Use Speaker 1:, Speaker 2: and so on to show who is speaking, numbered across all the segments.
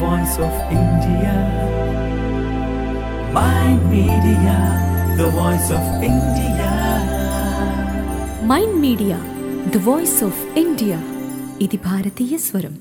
Speaker 1: voice of India. Mind Media, the voice of India.
Speaker 2: Mind Media the voice of India ఇది భారతీయ స్వరం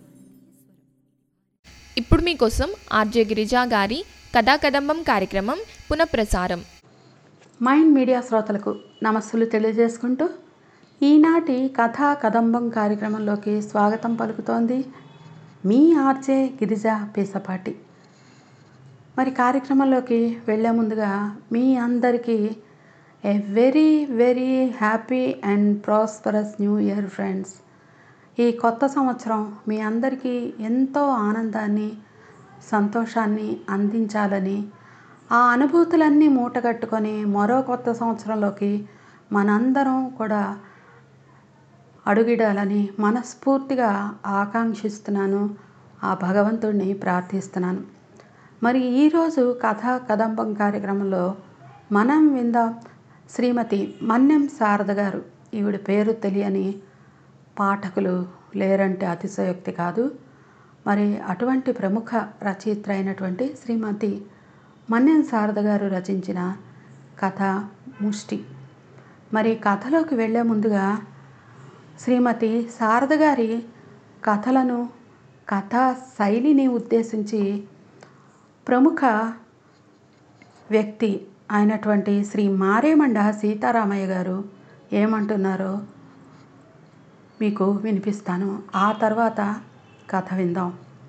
Speaker 3: ఇప్పుడు మీకోసం ఆర్జే గిరిజా గారి కథాకదంబం కార్యక్రమం పునఃప్రసారం
Speaker 4: మైండ్ మీడియా శ్రోతలకు నమస్సులు తెలియజేసుకుంటూ ఈనాటి కథా కదంబం కార్యక్రమంలోకి స్వాగతం పలుకుతోంది మీ ఆర్జే గిరిజ పేసపాటి మరి కార్యక్రమంలోకి వెళ్ళే ముందుగా మీ అందరికీ a very very happy and prosperous new year friends ఈ కొత్త సంవత్సరం మీ అందరికీ ఎంతో ఆనందాన్ని సంతోషాన్ని అందించాలని ఆ అనుభూతులన్నీ మూటగట్టుకొని మరో కొత్త సంవత్సరంలోకి మనందరం కూడా అడుగిడాలని మనస్ఫూర్తిగా ఆకాంక్షిస్తున్నాను ఆ భగవంతుడిని ప్రార్థిస్తున్నాను మరి ఈరోజు కథా కదంబం కార్యక్రమంలో మనం విందాం శ్రీమతి మన్యం శారద గారు ఈవిడ పేరు తెలియని పాఠకులు లేరంటే అతిశయోక్తి కాదు మరి అటువంటి ప్రముఖ రచయిత్ర అయినటువంటి శ్రీమతి మన్యం శారద గారు రచించిన కథ ముష్టి మరి కథలోకి వెళ్ళే ముందుగా శ్రీమతి శారద గారి కథలను కథా శైలిని ఉద్దేశించి ప్రముఖ వ్యక్తి అయినటువంటి శ్రీ మారేమండ సీతారామయ్య గారు ఏమంటున్నారో మీకు వినిపిస్తాను ఆ తర్వాత కథ విందాం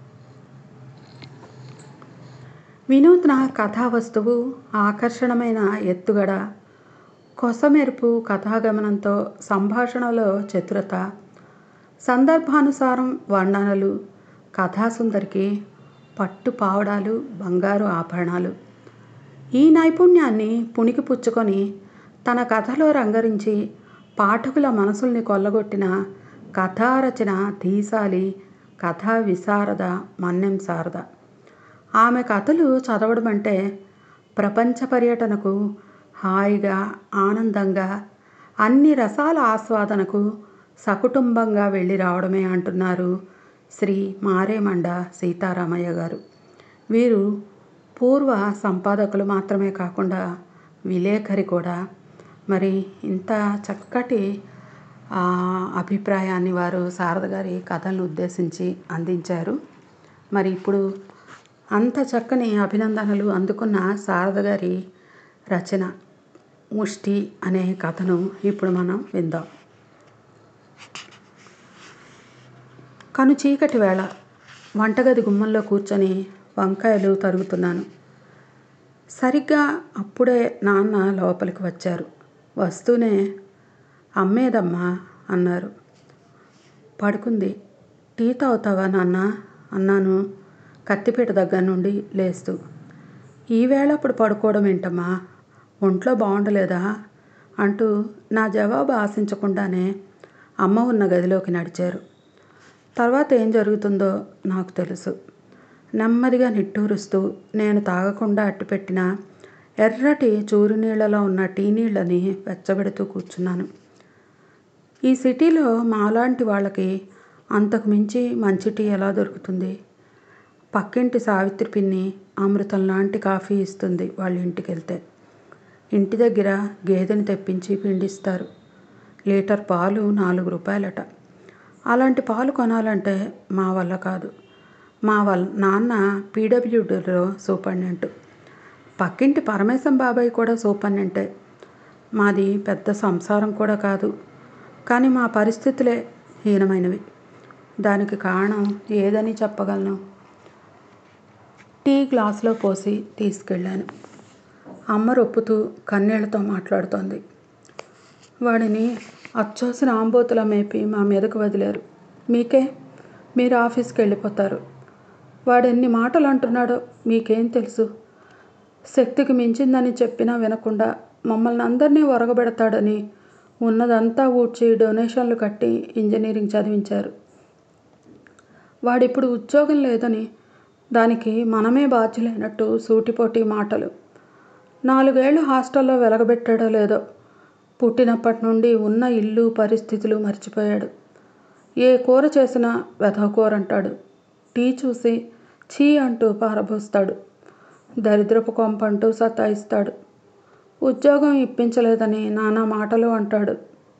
Speaker 4: వినూత్న కథా వస్తువు ఆకర్షణమైన ఎత్తుగడ కొసమెరుపు కథాగమనంతో సంభాషణలో చతురత సందర్భానుసారం వర్ణనలు కథాసుందరికి పట్టు పావడాలు బంగారు ఆభరణాలు ఈ నైపుణ్యాన్ని పుణికి పుచ్చుకొని తన కథలో రంగరించి పాఠకుల మనసుల్ని కొల్లగొట్టిన కథారచన ధీశాలి కథా విశారద మన్నెం శారద ఆమె కథలు చదవడం అంటే ప్రపంచ పర్యటనకు హాయిగా ఆనందంగా అన్ని రసాల ఆస్వాదనకు సకుటుంబంగా వెళ్ళి రావడమే అంటున్నారు శ్రీ మారేమండ సీతారామయ్య గారు వీరు పూర్వ సంపాదకులు మాత్రమే కాకుండా విలేఖరి కూడా మరి ఇంత చక్కటి ఆ, అభిప్రాయాన్ని వారు శారద గారి కథలను ఉద్దేశించి అందించారు మరి ఇప్పుడు అంత చక్కని అభినందనలు అందుకున్న శారద గారి రచన ముష్టి అనే కథను ఇప్పుడు మనం విందాం కను చీకటి వేళ వంటగది గుమ్మంలో కూర్చొని వంకాయలు తరుగుతున్నాను సరిగ్గా అప్పుడే నాన్న లోపలికి వచ్చారు వస్తూనే అమ్మేదమ్మా అన్నారు పడుకుంది టీ తాగుతావా నాన్న అన్నాను కత్తిపీట దగ్గర నుండి లేస్తూ ఈవేళప్పుడు పడుకోవడం ఏంటమ్మా ఒంట్లో బాగుండలేదా అంటూ నా జవాబు ఆశించకుండానే అమ్మ ఉన్న గదిలోకి నడిచారు తర్వాత ఏం జరుగుతుందో నాకు తెలుసు నెమ్మదిగా నిట్టూరుస్తూ నేను తాగకుండా అట్టుపెట్టిన ఎర్రటి చూరు నీళ్లలో ఉన్న టీ నీళ్ళని వెచ్చబెడుతూ కూర్చున్నాను ఈ సిటీలో మాలాంటి వాళ్ళకి అంతకు మించి మంచి టీ ఎలా దొరుకుతుంది పక్కింటి సావిత్రి పిన్ని అమృతం లాంటి కాఫీ ఇస్తుంది వాళ్ళ ఇంటికి వెళ్తే ఇంటి దగ్గర గేదెని తెప్పించి పిండిస్తారు లీటర్ పాలు నాలుగు రూపాయలట అలాంటి పాలు కొనాలంటే మా వల్ల కాదు మా వాళ్ళ నాన్న పీడబ్ల్యూడీలో సూపరింటెండెంట్ పక్కింటి పరమేశం బాబాయ్ కూడా సూపరింటెండెంటే మాది పెద్ద సంసారం కూడా కాదు కానీ మా పరిస్థితులే హీనమైనవి దానికి కారణం ఏదని చెప్పగలను టీ గ్లాసులో పోసి తీసుకెళ్ళాను అమ్మ రొప్పుతూ కన్నీళ్లతో మాట్లాడుతోంది వాడిని అచ్చోసిన ఆంబోతులా మేపి మా మీదకు వదిలారు మీకే మీరు ఆఫీస్కి వెళ్ళిపోతారు వాడు ఎన్ని మాటలు అంటున్నాడో మీకేం తెలుసు శక్తికి మించిందని చెప్పినా వినకుండా మమ్మల్ని అందరినీ ఒరగబెడతాడని ఉన్నదంతా ఊడ్చి డొనేషన్లు కట్టి ఇంజనీరింగ్ చదివించారు వాడిప్పుడు ఉద్యోగం లేదని దానికి మనమే బాధ్యులైనట్టు సూటిపోటి మాటలు నాలుగేళ్లు హాస్టల్లో వెలగబెట్టాడో లేదో పుట్టినప్పటి నుండి ఉన్న ఇల్లు పరిస్థితులు మర్చిపోయాడు ఏ కూర చేసినా వెధవ కూర అంటాడు టీ చూసి ఛీ అంటూ పారబోస్తాడు దరిద్రపు కొంపంటూ సతాయిస్తాడు ఉద్యోగం ఇప్పించలేదని నానా మాటలు అంటాడు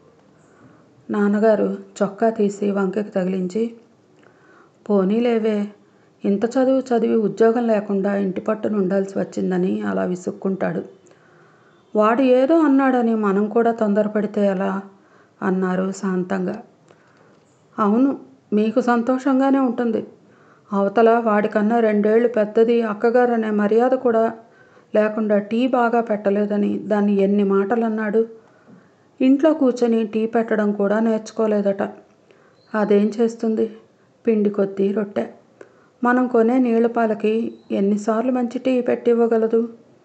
Speaker 4: నాన్నగారు చొక్కా తీసి వంకకి తగిలించి పోనీలేవే ఇంత చదువు చదివి ఉద్యోగం లేకుండా ఇంటి పట్టున ఉండాల్సి వచ్చిందని అలా విసుక్కుంటాడు వాడు ఏదో అన్నాడని మనం కూడా తొందరపడితే ఎలా అన్నారు శాంతంగా అవును మీకు సంతోషంగానే ఉంటుంది అవతల వాడికన్నా రెండేళ్లు పెద్దది అక్కగారు అనే మర్యాద కూడా లేకుండా టీ బాగా పెట్టలేదని దాన్ని ఎన్ని మాటలు అన్నాడు ఇంట్లో కూర్చొని టీ పెట్టడం కూడా నేర్చుకోలేదట అదేం చేస్తుంది పిండి కొద్దీ రొట్టె మనం కొనే నీళ్ళ పాలకి ఎన్నిసార్లు మంచి టీ పెట్టి ఇవ్వగలదు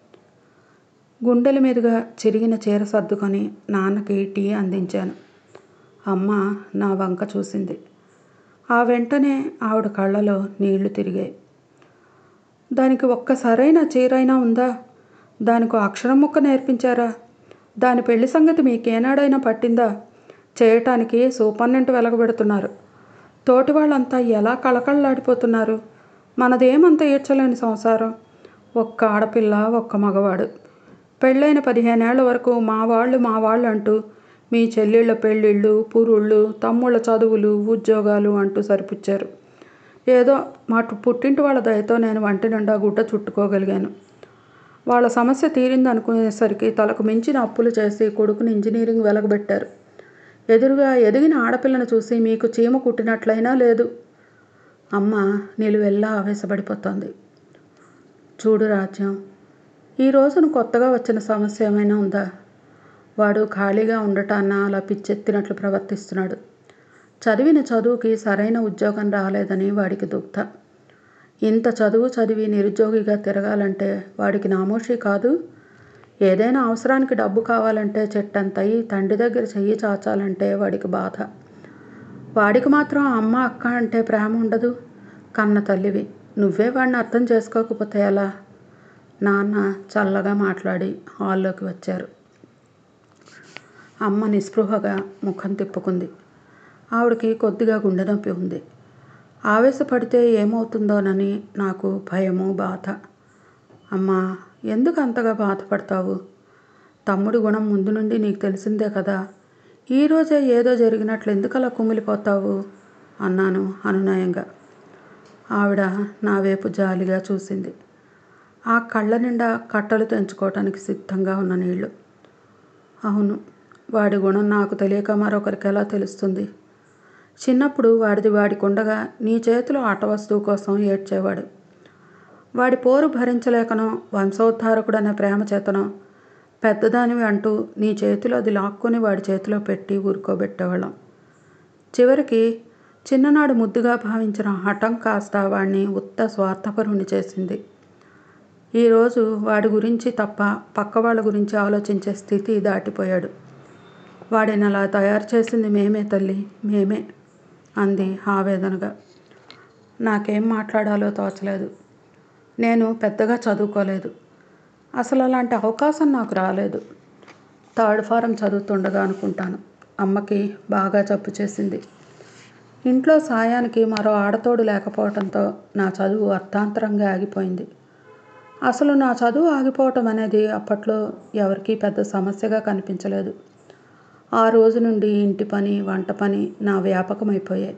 Speaker 4: గుండెల మీదుగా చిరిగిన చీర సర్దుకొని నాన్నకి టీ అందించాను అమ్మ నా వంక చూసింది ఆ వెంటనే ఆవిడ కళ్ళలో నీళ్లు తిరిగాయి దానికి ఒక్క సరైన చీరైనా ఉందా దానికి అక్షరం ముక్క నేర్పించారా దాని పెళ్లి సంగతి మీకేనాడైనా పట్టిందా చేయటానికి సూపర్నెంట్ వెలగబెడుతున్నారు తోటి వాళ్ళంతా ఎలా కళకళలాడిపోతున్నారు మనదేమంత ఏడ్చలేని సంసారం ఒక్క ఆడపిల్ల ఒక్క మగవాడు పెళ్ళైన పదిహేనేళ్ల వరకు మా వాళ్ళు మా వాళ్ళు అంటూ మీ చెల్లెళ్ళ పెళ్ళిళ్ళు పురుళ్ళు తమ్ముళ్ళ చదువులు ఉద్యోగాలు అంటూ సరిపుచ్చారు ఏదో మా పుట్టింటి వాళ్ళ దయతో నేను వంటి నిండా గుడ్డ చుట్టుకోగలిగాను వాళ్ళ సమస్య తీరిందనుకునేసరికి తలకు మించిన అప్పులు చేసి కొడుకుని ఇంజనీరింగ్ వెలగబెట్టారు ఎదురుగా ఎదిగిన ఆడపిల్లను చూసి మీకు చీమ కుట్టినట్లయినా లేదు అమ్మ నిలువెల్లా ఆవేశపడిపోతోంది చూడు రాజ్యం ఈ రోజున కొత్తగా వచ్చిన సమస్య ఏమైనా ఉందా వాడు ఖాళీగా ఉండటాన్న అలా పిచ్చెత్తినట్లు ప్రవర్తిస్తున్నాడు చదివిన చదువుకి సరైన ఉద్యోగం రాలేదని వాడికి దుగ్ధ ఇంత చదువు చదివి నిరుద్యోగిగా తిరగాలంటే వాడికి నామోషి కాదు ఏదైనా అవసరానికి డబ్బు కావాలంటే చెట్టంతయి తండ్రి దగ్గర చెయ్యి చాచాలంటే వాడికి బాధ వాడికి మాత్రం అమ్మ అక్క అంటే ప్రేమ ఉండదు కన్న తల్లివి నువ్వే వాడిని అర్థం చేసుకోకపోతే ఎలా నాన్న చల్లగా మాట్లాడి హాల్లోకి వచ్చారు అమ్మ నిస్పృహగా ముఖం తిప్పుకుంది ఆవిడకి కొద్దిగా గుండె నొప్పి ఉంది ఆవేశపడితే ఏమవుతుందోనని నాకు భయము బాధ అమ్మా ఎందుకు అంతగా బాధపడతావు తమ్ముడి గుణం ముందు నుండి నీకు తెలిసిందే కదా ఈరోజే ఏదో జరిగినట్లు ఎందుకు అలా కుమిలిపోతావు అన్నాను అనునయంగా ఆవిడ నా వైపు జాలిగా చూసింది ఆ కళ్ళ నిండా కట్టలు తెంచుకోవటానికి సిద్ధంగా ఉన్న నీళ్లు అవును వాడి గుణం నాకు తెలియక మరొకరికి ఎలా తెలుస్తుంది చిన్నప్పుడు వాడిది వాడికుండగా నీ చేతిలో ఆట వస్తువు కోసం ఏడ్చేవాడు వాడి పోరు భరించలేకనో వంశోద్ధారకుడనే ప్రేమ చేతనో పెద్దదానివి అంటూ నీ చేతిలో అది లాక్కొని వాడి చేతిలో పెట్టి ఊరుకోబెట్టేవాళ్ళం చివరికి చిన్ననాడు ముద్దుగా భావించిన హఠం కాస్త వాడిని ఉత్త స్వార్థపరుని చేసింది ఈరోజు వాడి గురించి తప్ప పక్క వాళ్ళ గురించి ఆలోచించే స్థితి దాటిపోయాడు వాడిని అలా తయారు చేసింది మేమే తల్లి మేమే అంది ఆవేదనగా నాకేం మాట్లాడాలో తోచలేదు నేను పెద్దగా చదువుకోలేదు అసలు అలాంటి అవకాశం నాకు రాలేదు థర్డ్ ఫారం చదువుతుండగా అనుకుంటాను అమ్మకి బాగా జబ్బు చేసింది ఇంట్లో సాయానికి మరో ఆడతోడు లేకపోవడంతో నా చదువు అర్థాంతరంగా ఆగిపోయింది అసలు నా చదువు ఆగిపోవటం అనేది అప్పట్లో ఎవరికీ పెద్ద సమస్యగా కనిపించలేదు ఆ రోజు నుండి ఇంటి పని వంట పని నా వ్యాపకమైపోయాయి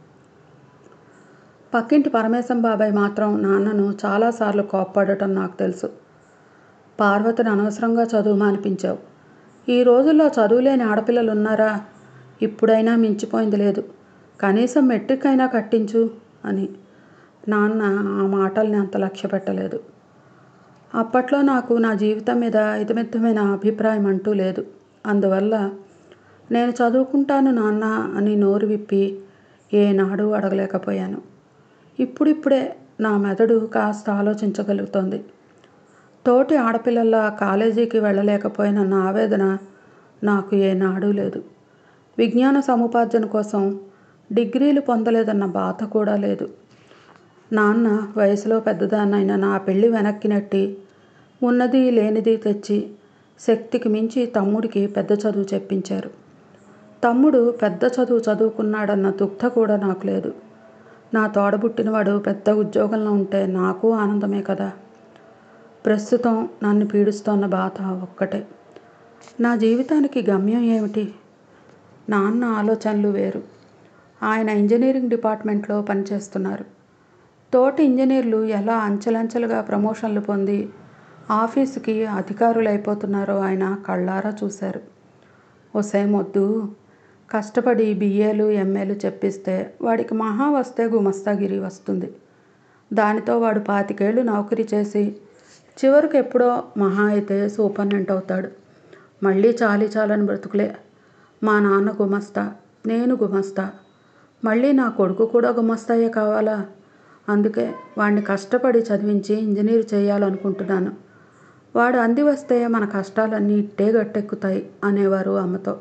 Speaker 4: పక్కింటి పరమేశం బాబాయ్ మాత్రం నాన్నను చాలాసార్లు కోప్పడటం నాకు తెలుసు పార్వతిని అనవసరంగా చదువు మానిపించావు ఈ రోజుల్లో చదువులేని ఆడపిల్లలు ఉన్నారా ఇప్పుడైనా మించిపోయింది లేదు కనీసం మెట్రిక్ అయినా కట్టించు అని నాన్న ఆ మాటల్ని అంత లక్ష్య పెట్టలేదు అప్పట్లో నాకు నా జీవితం మీద ఇతమిత్తమైన అభిప్రాయం అంటూ లేదు అందువల్ల నేను చదువుకుంటాను నాన్న అని నోరు విప్పి ఏనాడు అడగలేకపోయాను ఇప్పుడిప్పుడే నా మెదడు కాస్త ఆలోచించగలుగుతోంది తోటి ఆడపిల్లల్లా కాలేజీకి వెళ్ళలేకపోయిన నా ఆవేదన నాకు ఏనాడు లేదు విజ్ఞాన సముపార్జన కోసం డిగ్రీలు పొందలేదన్న బాధ కూడా లేదు నాన్న వయసులో పెద్దదాన్నైన నా పెళ్ళి వెనక్కి నెట్టి ఉన్నది లేనిది తెచ్చి శక్తికి మించి తమ్ముడికి పెద్ద చదువు చెప్పించారు తమ్ముడు పెద్ద చదువు చదువుకున్నాడన్న దుగ్ధ కూడా నాకు లేదు నా తోడబుట్టినవాడు పెద్ద ఉద్యోగంలో ఉంటే నాకు ఆనందమే కదా ప్రస్తుతం నన్ను పీడిస్తోన్న బాధ ఒక్కటే నా జీవితానికి గమ్యం ఏమిటి నాన్న ఆలోచనలు వేరు ఆయన ఇంజనీరింగ్ డిపార్ట్మెంట్లో పనిచేస్తున్నారు తోటి ఇంజనీర్లు ఎలా అంచెలంచెలుగా ప్రమోషన్లు పొంది ఆఫీసుకి అధికారులు అయిపోతున్నారో ఆయన కళ్ళారా చూశారు ఒసేమొద్దు కష్టపడి బిఏలు ఎంఏలు చెప్పిస్తే వాడికి మహా వస్తే గుమస్తాగిరి వస్తుంది దానితో వాడు పాతికేళ్ళు నౌకరీ చేసి చివరికి ఎప్పుడో మహా అయితే సూపర్నెంట్ అవుతాడు మళ్ళీ చాలీ చాలని బ్రతుకులే మా నాన్న గుమస్తా నేను గుమస్తా మళ్ళీ నా కొడుకు కూడా గుమస్తాయే కావాలా అందుకే వాడిని కష్టపడి చదివించి ఇంజనీర్ చేయాలనుకుంటున్నాను వాడు అంది వస్తే మన కష్టాలన్నీ ఇట్టే గట్టెక్కుతాయి అనేవారు అమ్మతో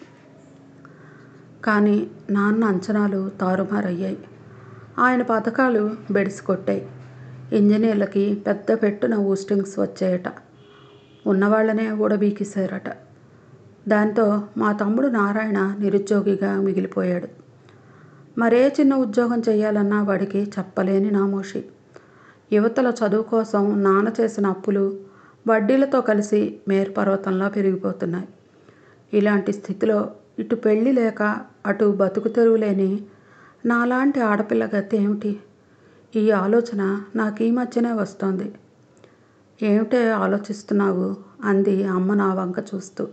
Speaker 4: కానీ నాన్న అంచనాలు తారుమారయ్యాయి ఆయన పథకాలు బెడిసి కొట్టాయి ఇంజనీర్లకి పెద్ద పెట్టున ఊస్టింగ్స్ వచ్చాయట ఉన్నవాళ్ళనే ఊడబీకిసారట దాంతో మా తమ్ముడు నారాయణ నిరుద్యోగిగా మిగిలిపోయాడు మరే చిన్న ఉద్యోగం చేయాలన్నా వాడికి చెప్పలేని నామోషి యువతల చదువు కోసం నాన్న చేసిన అప్పులు వడ్డీలతో కలిసి మేరుపర్వతంలా పెరిగిపోతున్నాయి ఇలాంటి స్థితిలో ఇటు పెళ్ళి లేక అటు బతుకు తెరువు లేని నాలాంటి ఆడపిల్ల గతి ఏమిటి ఈ ఆలోచన నాకు ఈ మధ్యనే వస్తోంది ఏమిటే ఆలోచిస్తున్నావు అంది అమ్మ నా వంక చూస్తూ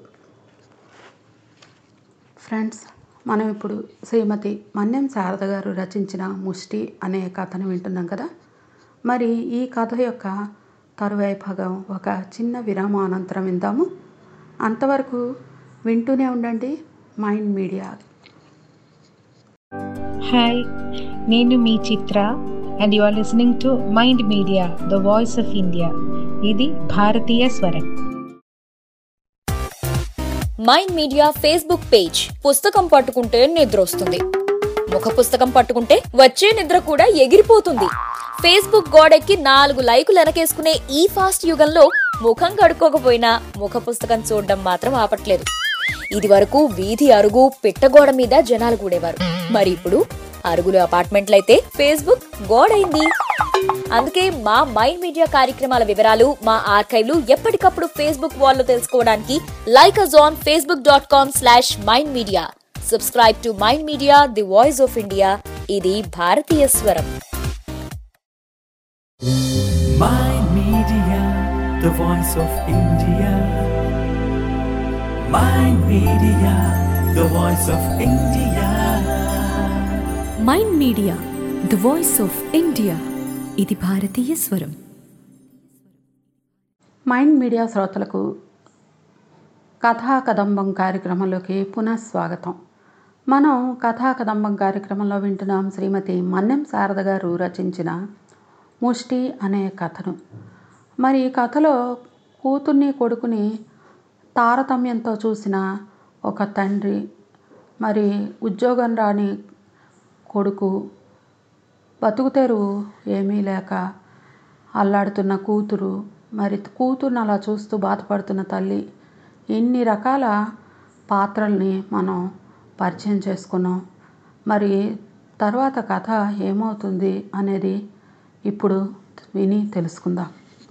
Speaker 4: ఫ్రెండ్స్ మనం ఇప్పుడు శ్రీమతి మన్యం శారద గారు రచించిన ముష్టి అనే కథను వింటున్నాం కదా మరి ఈ కథ యొక్క తరువాయి భాగం ఒక చిన్న విరామం అనంతరం విందాము అంతవరకు వింటూనే ఉండండి మైండ్ మీడియా
Speaker 5: హాయ్ నేను మీ Chitra and you are listening to Mind Media the voice of India ఇది భారతీయ స్వరం
Speaker 6: మైండ్ మీడియా ఫేస్బుక్ పేజ్ పుస్తకం పట్టుకుంటే నిద్రొస్తుంది ముఖ పుస్తకం పట్టుకుంటే వచ్చే నిద్ర కూడా ఎగిరిపోతుంది ఫేస్బుక్ గోడెక్కి నాలుగు లైకులు వెనకేసుకునే ఈ ఫాస్ట్ యుగంలో ముఖం కడుక్కోకపోయినా ముఖ పుస్తకం చూడడం మాత్రం ఆపట్లేదు ఇది వరకు వీధి అరుగు పిట్టగోడ మీద జనాలు కూడేవారు మరి ఇప్పుడు అరుగులు అపార్ట్మెంట్లయితే ఫేస్బుక్ గోడైంది అందుకే మా మైండ్ మీడియా కార్యక్రమాల వివరాలు మా ఆర్కైవ్లు ఎప్పటికప్పుడు ఫేస్బుక్ వాల్లో తెలుసుకోవడానికి like us on Facebook dot com slash Mind Media subscribe to Mind Media the voice of India ఇది భారతీయ స్వరం
Speaker 1: Mind Media, the voice of India. Mind Media, the voice of India.
Speaker 2: Mind Media the voice of India ఇది భారతీయ స్వరం
Speaker 4: మైండ్ మీడియా శ్రోతలకు కథా కదంబం కార్యక్రమంలోకి పునః స్వాగతం మనం కథా కదంబం కార్యక్రమంలో వింటున్నాం శ్రీమతి మన్నెం శారద గారు రచించిన ముష్టి అనే కథను మరి ఈ కథలో కూతుర్ని కొడుకుని తారతమ్యంతో చూసిన ఒక తండ్రి మరి ఉద్యోగం రాని కొడుకు బతుకుతెరువు ఏమీ లేక అల్లాడుతున్న కూతురు మరి కూతుర్ని అలా చూస్తూ బాధపడుతున్న తల్లి ఇన్ని రకాల పాత్రల్ని మనం పరిచయం చేసుకున్నాం మరి తర్వాత కథ ఏమవుతుంది అనేది ఇప్పుడు విని తెలుసుకుందాం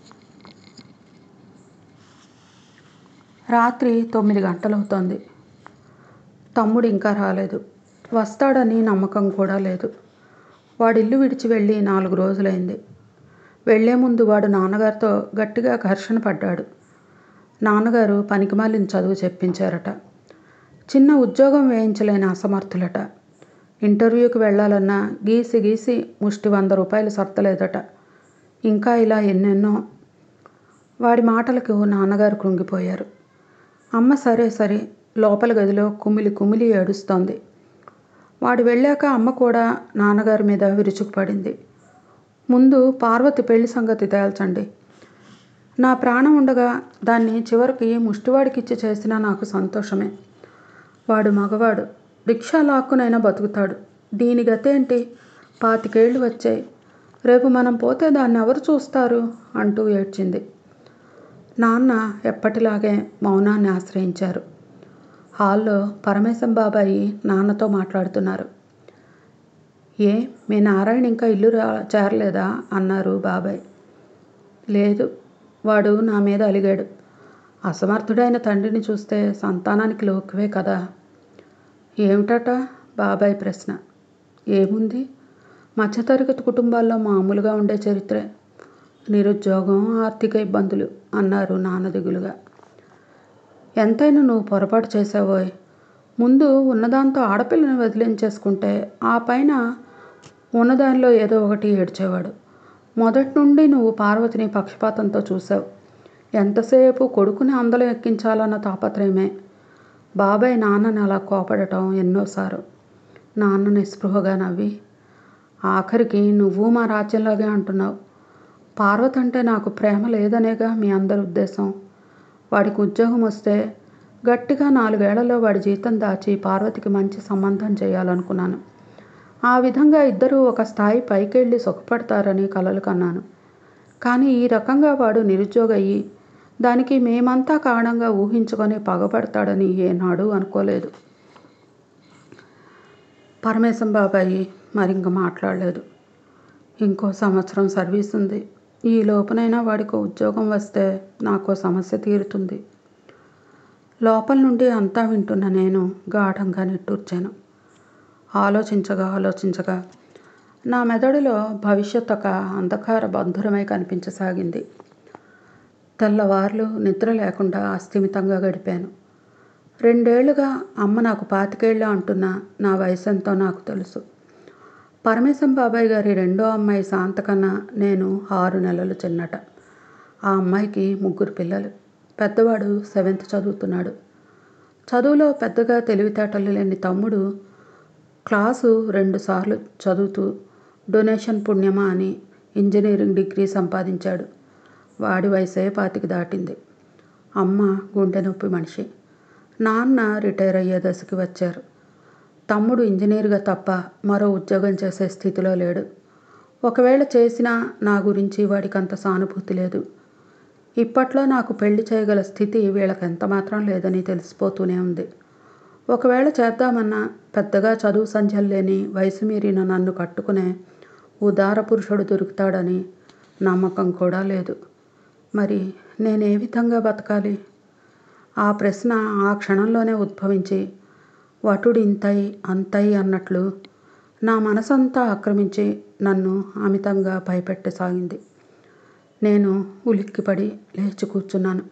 Speaker 4: రాత్రి తొమ్మిది గంటలవుతోంది తమ్ముడు ఇంకా రాలేదు వస్తాడని నమ్మకం కూడా లేదు వాడి ఇల్లు విడిచి వెళ్ళి నాలుగు రోజులైంది వెళ్లే ముందు వాడు నాన్నగారితో గట్టిగా ఘర్షణ పడ్డాడు నాన్నగారు పనికిమాలిన చదువు చెప్పించారట చిన్న ఉద్యోగం వేయించలేని అసమర్థులట ఇంటర్వ్యూకి వెళ్ళాలన్నా గీసి గీసి ముష్టి వంద రూపాయలు సర్తలేదట ఇంకా ఇలా ఎన్నెన్నో వాడి మాటలకు నాన్నగారు కృంగిపోయారు అమ్మ సరే సరే లోపల గదిలో కుమిలి కుమిలి ఏడుస్తోంది వాడు వెళ్ళాక అమ్మ కూడా నాన్నగారి మీద విరుచుకుపడింది ముందు పార్వతి పెళ్లి సంగతి తేల్చండి నా ప్రాణం ఉండగా దాన్ని చివరికి ముష్టివాడికిచ్చి చేసినా నాకు సంతోషమే వాడు మగవాడు రిక్షా లాక్కునైనా బతుకుతాడు దీని గతేంటి పాతికేళ్ళు వచ్చాయి రేపు మనం పోతే దాన్ని ఎవరు చూస్తారు అంటూ ఏడ్చింది నాన్న ఎప్పటిలాగే మౌనాన్ని ఆశ్రయించారు హాల్లో పరమేశం బాబాయి నాన్నతో మాట్లాడుతున్నారు ఏ మీ నారాయణ ఇంకా ఇల్లు రా చేరలేదా అన్నారు బాబాయ్ లేదు వాడు నా మీద అలిగాడు అసమర్థుడైన తండ్రిని చూస్తే సంతానానికి లోకువే కదా ఏమిటట బాబాయ్ ప్రశ్న ఏముంది మధ్యతరగతి కుటుంబాల్లో మామూలుగా ఉండే చరిత్రే నిరుద్యోగం ఆర్థిక ఇబ్బందులు అన్నారు నాన్న దిగులుగా ఎంతైనా నువ్వు పొరపాటు చేసావోయ్ ముందు ఉన్నదాంతో ఆడపిల్లని వదిలించేసుకుంటే ఆ పైన ఉన్నదానిలో ఏదో ఒకటి ఏడ్చేవాడు మొదటి నుండి నువ్వు పార్వతిని పక్షపాతంతో చూసావు ఎంతసేపు కొడుకుని అందలం ఎక్కించాలన్న తాపత్రయమే బాబాయ్ నాన్నని అలా కోపడటం ఎన్నోసార్లు నాన్న నిస్పృహగా నవ్వి ఆఖరికి నువ్వు మా రాజ్యంలాగే అంటున్నావు పార్వతి అంటే నాకు ప్రేమ లేదనేగా మీ అందరి ఉద్దేశం వాడికి ఉద్యోగం వస్తే గట్టిగా నాలుగేళ్లలో వాడి జీతం దాచి పార్వతికి మంచి సంబంధం చేయాలనుకున్నాను ఆ విధంగా ఇద్దరూ ఒక స్థాయి పైకెళ్ళి సుఖపడతారని కలలు కన్నాను కానీ ఈ రకంగా వాడు నిరుద్యోగ అయ్యి దానికి మేమంతా కారణంగా ఊహించుకొని పగపడతాడని ఏనాడు అనుకోలేదు పరమేశం బాబాయి మరింక మాట్లాడలేదు ఇంకో సంవత్సరం సర్వీస్ ఉంది ఈ లోపునైనా వాడికి ఉద్యోగం వస్తే నాకు సమస్య తీరుతుంది లోపల నుండి అంతా వింటున్న నేను గాఢంగా నిట్టూర్చాను ఆలోచించగా ఆలోచించగా నా మెదడులో భవిష్యత్ ఒక అంధకార బంధురమై కనిపించసాగింది తెల్లవార్లు నిద్ర లేకుండా అస్థిమితంగా గడిపాను రెండేళ్లుగా అమ్మ నాకు పాతికేళ్ళు అంటున్నా నా వయసు ఎంతో నాకు తెలుసు పరమేశం బాబాయ్ గారి రెండో అమ్మాయి శాంత కన్నా నేను ఆరు నెలలు చిన్నట ఆ అమ్మాయికి ముగ్గురు పిల్లలు పెద్దవాడు సెవెంత్ చదువుతున్నాడు చదువులో పెద్దగా తెలివితేటలు లేని తమ్ముడు క్లాసు రెండుసార్లు చదువుతూ డొనేషన్ పుణ్యమా అని ఇంజనీరింగ్ డిగ్రీ సంపాదించాడు వాడి వయసే పాతికి దాటింది అమ్మ గుండె నొప్పి మనిషి నాన్న రిటైర్ అయ్యే దశకి వచ్చారు తమ్ముడు ఇంజనీర్గా తప్ప మరో ఉద్యోగం చేసే స్థితిలో లేడు ఒకవేళ చేసినా నా గురించి వాడికి అంత సానుభూతి లేదు ఇప్పట్లో నాకు పెళ్లి చేయగల స్థితి వీళ్ళకి ఎంత మాత్రం లేదని తెలిసిపోతూనే ఉంది ఒకవేళ చేద్దామన్నా పెద్దగా చదువు సంధ్యలు లేని వయసు మీరిన నన్ను కట్టుకునే ఉదార పురుషుడు దొరుకుతాడని నమ్మకం కూడా లేదు మరి నేను ఏ విధంగా బతకాలి ఆ ప్రశ్న ఆ క్షణంలోనే ఉద్భవించి వటుడు ఇంతై అంతై అన్నట్లు నా మనసంతా ఆక్రమించి నన్ను అమితంగా భయపెట్టసాగింది నేను ఉలిక్కిపడి లేచి కూర్చున్నాను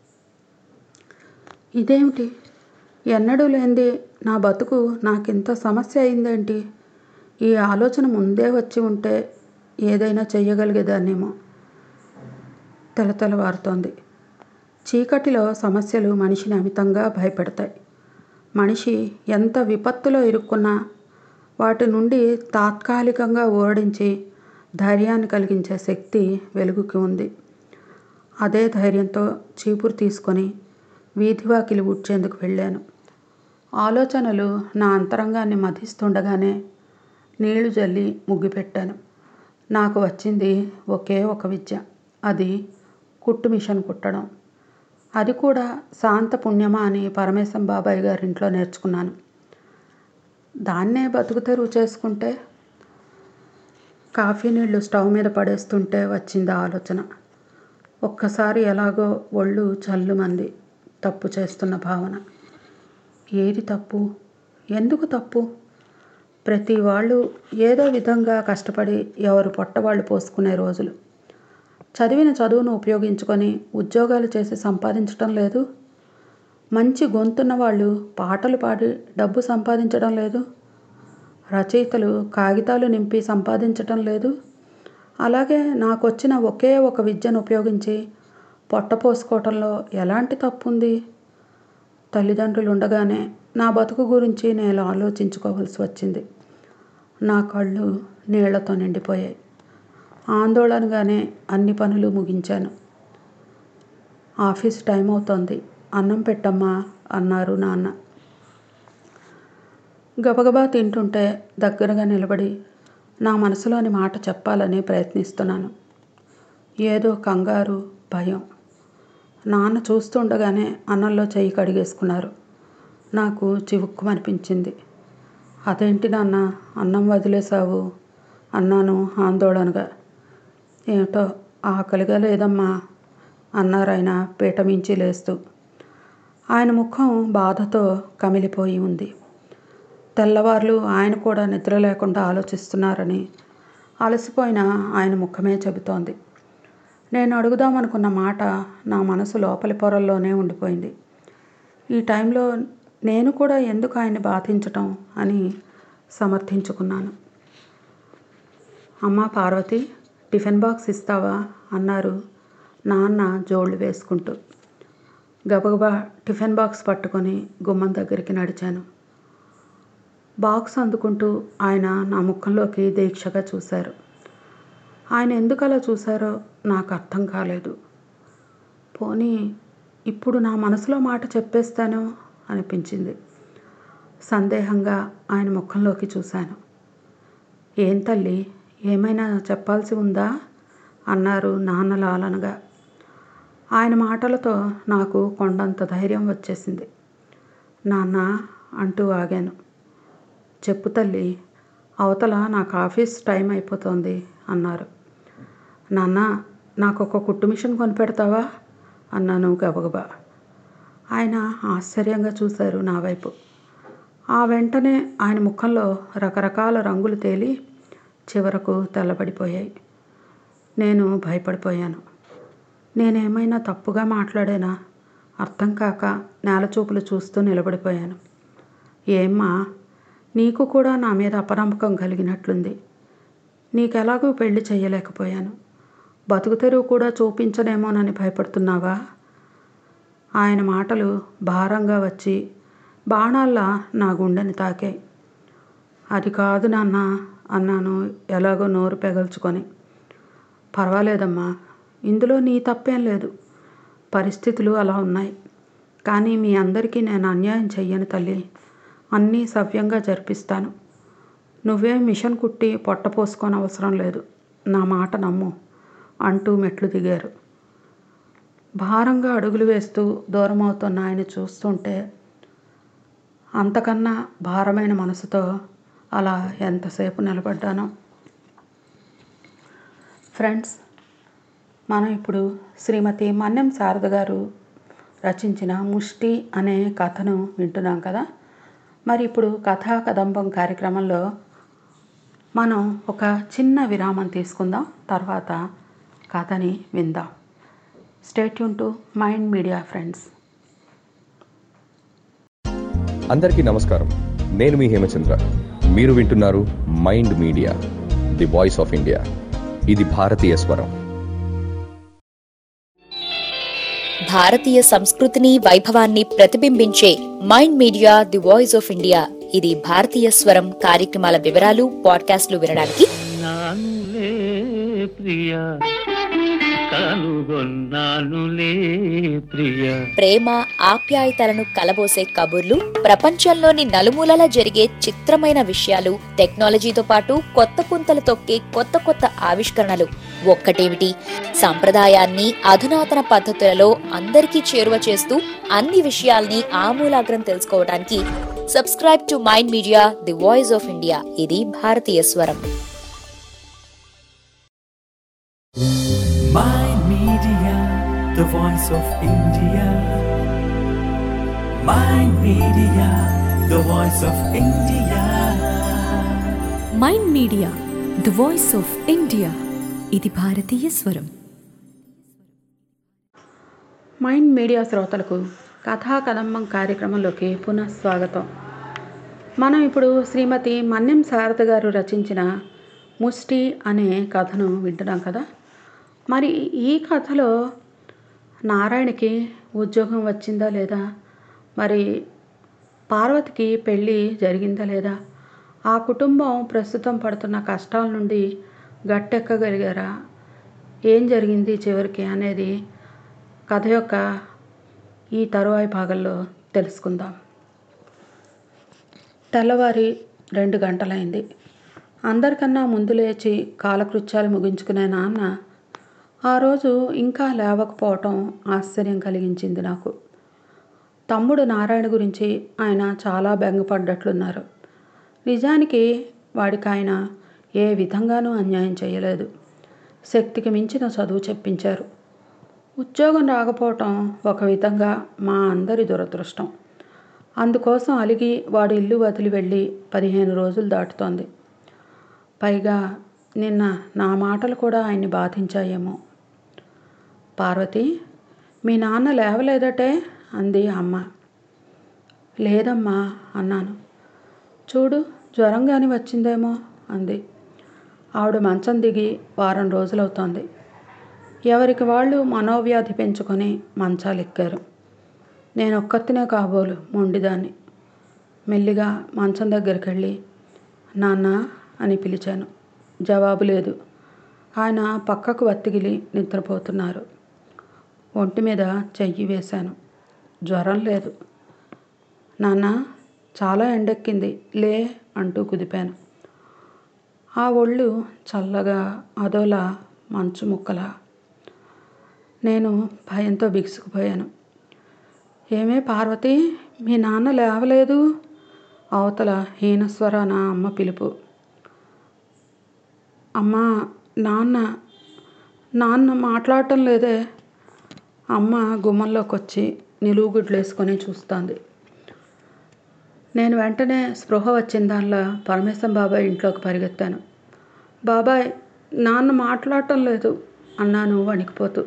Speaker 4: ఇదేమిటి ఎన్నడూ లేనిది నా బతుకు నాకింత సమస్య అయిందేంటి ఈ ఆలోచన ముందే వచ్చి ఉంటే ఏదైనా చెయ్యగలిగేదాన్నేమో తెలతెలవారుతోంది చీకటిలో సమస్యలు మనిషిని అమితంగా భయపెడతాయి మనిషి ఎంత విపత్తులో ఇరుక్కున్నా వాటి నుండి తాత్కాలికంగా ఓడించి ధైర్యాన్ని కలిగించే శక్తి వెలుగుకి ఉంది అదే ధైర్యంతో చీపురు తీసుకొని వీధివాకిలి ఊడ్చేందుకు వెళ్ళాను ఆలోచనలు నా అంతరంగాన్ని మధిస్తుండగానే నీళ్లు జల్లి ముగ్గు పెట్టాను నాకు వచ్చింది ఒకే ఒక విద్య అది కుట్టు మిషన్ కుట్టడం అది కూడా శాంత పుణ్యమా అని పరమేశం బాబాయ్ గారింట్లో నేర్చుకున్నాను దాన్నే బతుకు తెరువు చేసుకుంటే కాఫీ నీళ్లు స్టవ్ మీద పడేస్తుంటే వచ్చింది ఆ ఆలోచన ఒక్కసారి ఎలాగో ఒళ్ళు చల్లుమంది తప్పు చేస్తున్న భావన ఏది తప్పు ఎందుకు తప్పు ప్రతి వాళ్ళు ఏదో విధంగా కష్టపడి ఎవరు పొట్టవాళ్ళు పోసుకునే రోజులు చదివిన చదువును ఉపయోగించుకొని ఉద్యోగాలు చేసి సంపాదించడం లేదు మంచి గొంతున్న వాళ్ళు పాటలు పాడి డబ్బు సంపాదించడం లేదు రచయితలు కాగితాలు నింపి సంపాదించటం లేదు అలాగే నాకు వచ్చిన ఒకే ఒక విద్యను ఉపయోగించి పొట్ట పోసుకోవటంలో ఎలాంటి తప్పు ఉంది తల్లిదండ్రులు ఉండగానే నా బతుకు గురించి నేను ఆలోచించుకోవాల్సి వచ్చింది నా కళ్ళు నీళ్లతో నిండిపోయాయి ఆందోళనగానే అన్ని పనులు ముగించాను ఆఫీస్ టైం అవుతోంది అన్నం పెట్టమ్మా అన్నారు నాన్న గబగబా తింటుంటే దగ్గరగా నిలబడి నా మనసులోని మాట చెప్పాలని ప్రయత్నిస్తున్నాను ఏదో కంగారు భయం నాన్న చూస్తుండగానే అన్నంలో చెయ్యి కడిగేసుకున్నారు నాకు చివుక్కుమనిపించింది అదేంటి నాన్న అన్నం వదిలేసావు అన్నాను ఆందోళనగా ఏమిటో ఆకలిగా లేదమ్మా అన్నారాయన పీట మించి లేస్తూ ఆయన ముఖం బాధతో కమిలిపోయి ఉంది తెల్లవార్లు ఆయన కూడా నిద్ర లేకుండా ఆలోచిస్తున్నారని అలసిపోయిన ఆయన ముఖమే చెబుతోంది నేను అడుగుదామనుకున్న మాట నా మనసు లోపలి పొరల్లోనే ఉండిపోయింది ఈ టైంలో నేను కూడా ఎందుకు ఆయన్ని బాధించటం అని సమర్థించుకున్నాను అమ్మ పార్వతి టిఫిన్ బాక్స్ ఇస్తావా అన్నారు నాన్న జోళ్ళు వేసుకుంటూ గబగబా టిఫిన్ బాక్స్ పట్టుకొని గుమ్మం దగ్గరికి నడిచాను బాక్స్ అందుకుంటూ ఆయన నా ముఖంలోకి దీక్షగా చూశారు ఆయన ఎందుకు అలా చూశారో నాకు అర్థం కాలేదు పోనీ ఇప్పుడు నా మనసులో మాట చెప్పేస్తాను అనిపించింది సందేహంగా ఆయన ముఖంలోకి చూశాను ఏం తల్లి ఏమైనా చెప్పాల్సి ఉందా అన్నారు నాన్న లాలనగా ఆయన మాటలతో నాకు కొండంత ధైర్యం వచ్చేసింది నాన్న అంటూ ఆగాను చెప్పు తల్లి అవతల నాకు ఆఫీస్ టైం అయిపోతుంది అన్నారు నాన్న నాకు ఒక కుట్టు మిషన్ కొనిపెడతావా అన్నాను గబగబా ఆయన ఆశ్చర్యంగా చూశారు నా వైపు ఆ వెంటనే ఆయన ముఖంలో రకరకాల రంగులు తేలి చివరకు తెల్లబడిపోయాయి నేను భయపడిపోయాను నేనేమైనా తప్పుగా మాట్లాడానా అర్థం కాక నేలచూపులు చూస్తూ నిలబడిపోయాను ఏమ్మా నీకు కూడా నా మీద అపనమ్మకం కలిగినట్లుంది నీకెలాగూ పెళ్లి చేయలేకపోయాను బతుకు తెరువు కూడా చూపించనేమోనని భయపడుతున్నావా ఆయన మాటలు భారంగా వచ్చి బాణాల్లా నా గుండెని తాకాయి అది కాదు నాన్న అన్నాను ఎలాగో నోరు పెగల్చుకొని పర్వాలేదమ్మా ఇందులో నీ తప్పేం లేదు పరిస్థితులు అలా ఉన్నాయి కానీ మీ అందరికీ నేను అన్యాయం చెయ్యను తల్లి అన్నీ సవ్యంగా జరిపిస్తాను నువ్వేం మిషన్ కుట్టి పొట్ట పోసుకొని అవసరం లేదు నా మాట నమ్ము అంటూ మెట్లు దిగారు భారంగా అడుగులు వేస్తూ దూరం అవుతున్న ఆయన చూస్తుంటే అంతకన్నా భారమైన మనసుతో అలా ఎంతసేపు నిలబడ్డానో ఫ్రెండ్స్ మనం ఇప్పుడు శ్రీమతి మన్నెం శారద గారు రచించిన ముష్టి అనే కథను వింటున్నాం కదా మరి ఇప్పుడు కథా కదంబం కార్యక్రమంలో మనం ఒక చిన్న విరామం తీసుకుందాం తర్వాత కథని విందాం stay tuned to Mind Media friends
Speaker 7: అందరికీ నమస్కారం నేను మీ హేమచంద్ర మీరు వింటున్నారు Mind Media the voice of India ఇది భారతీయ స్వరం
Speaker 6: భారతీయ సంస్కృతిని వైభవాన్ని ప్రతిబింబించే Mind Media the voice of India ఇది భారతీయ స్వరం కార్యక్రమాల వివరాలు పాడ్కాస్ట్లు వినడానికి
Speaker 1: నానులే ప్రియ కనుగొన్నానులే ప్రియ
Speaker 6: ప్రేమ ఆప్యాయతలను కలబోసే కబుర్లు ప్రపంచంలోని నలుమూలల జరిగే చిత్రమైన విషయాలు టెక్నాలజీతో పాటు కొత్త పుంతలు తొక్కే కొత్త కొత్త ఆవిష్కరణలు ఒక్కటేమిటి సంప్రదాయాన్ని అధునాతన పద్ధతులలో అందరికీ చేరువ చేస్తూ అన్ని విషయాల్ని ఆమూలాగ్రం తెలుసుకోవడానికి subscribe to Mind Media the voice of India ఇది భారతీయ స్వరం
Speaker 1: Mind Media, the voice of India. Mind Media, the voice of India.
Speaker 2: Mind Media the voice of India ఇది భారతీయ స్వరం
Speaker 4: మైండ్ మీడియా శ్రోతలకు కథా కదంబం కార్యక్రమంలోకి పునః స్వాగతం మనం ఇప్పుడు శ్రీమతి మన్యం శారద గారు రచించిన ముష్టి అనే కథను వింటున్నాం కదా మరి ఈ కథలో నారాయణకి ఉద్యోగం వచ్చిందా లేదా మరి పార్వతికి పెళ్ళి జరిగిందా లేదా ఆ కుటుంబం ప్రస్తుతం పడుతున్న కష్టాల నుండి గట్టెక్కగలిగారా ఏం జరిగింది చివరికి అనేది కథ యొక్క ఈ తరువాయి భాగంలో తెలుసుకుందాం తెల్లవారి రెండు గంటలైంది అందరికన్నా ముందు లేచి కాలకృత్యాలు ముగించుకునే నాన్న ఆ రోజు ఇంకా లేవకపోవటం ఆశ్చర్యం కలిగించింది నాకు తమ్ముడు నారాయణ గురించి ఆయన చాలా బెంగపడ్డట్లున్నారు నిజానికి వాడికి ఆయన ఏ విధంగానూ అన్యాయం చేయలేదు శక్తికి మించిన చదువు చెప్పించారు ఉద్యోగం రాకపోవటం ఒక విధంగా మా అందరి దురదృష్టం అందుకోసం అలిగి వాడు ఇల్లు వదిలి వెళ్ళి పదిహేను రోజులు దాటుతోంది పైగా నిన్న నా మాటలు కూడా ఆయన్ని బాధించాయేమో పార్వతి మీ నాన్న లేవలేదటే అంది అమ్మ లేదమ్మా అన్నాను చూడు జ్వరం కానీ వచ్చిందేమో అంది ఆవిడ మంచం దిగి వారం రోజులవుతోంది ఎవరికి వాళ్ళు మనోవ్యాధి పెంచుకొని మంచాలు ఎక్కారు నేను ఒక్కతినే కాబోలు మొండిదాన్ని మెల్లిగా మంచం దగ్గరికి వెళ్ళి నాన్న అని పిలిచాను జవాబు లేదు ఆయన పక్కకు వత్తిగిలి నిద్రపోతున్నారు ఒంటి మీద చెయ్యి వేశాను జ్వరం లేదు నాన్న చాలా ఎండెక్కింది లే అంటూ కుదిపాను ఆ ఒళ్ళు చల్లగా అదోలా మంచు ముక్కలా నేను భయంతో బిగుసుకుపోయాను ఏమే పార్వతి మీ నాన్న లేవలేదు అవతల హీనస్వర నా అమ్మ పిలుపు అమ్మ నాన్న నాన్న మాట్లాడటం లేదే అమ్మ గుమ్మంలోకి వచ్చి నిలువుగుడ్లు వేసుకొని చూస్తోంది నేను వెంటనే స్పృహ వచ్చిన దానిలో పరమేశం బాబాయ్ ఇంట్లోకి పరిగెత్తాను బాబాయ్ నాన్న మాట్లాడటం లేదు అన్నాను వణికిపోతూ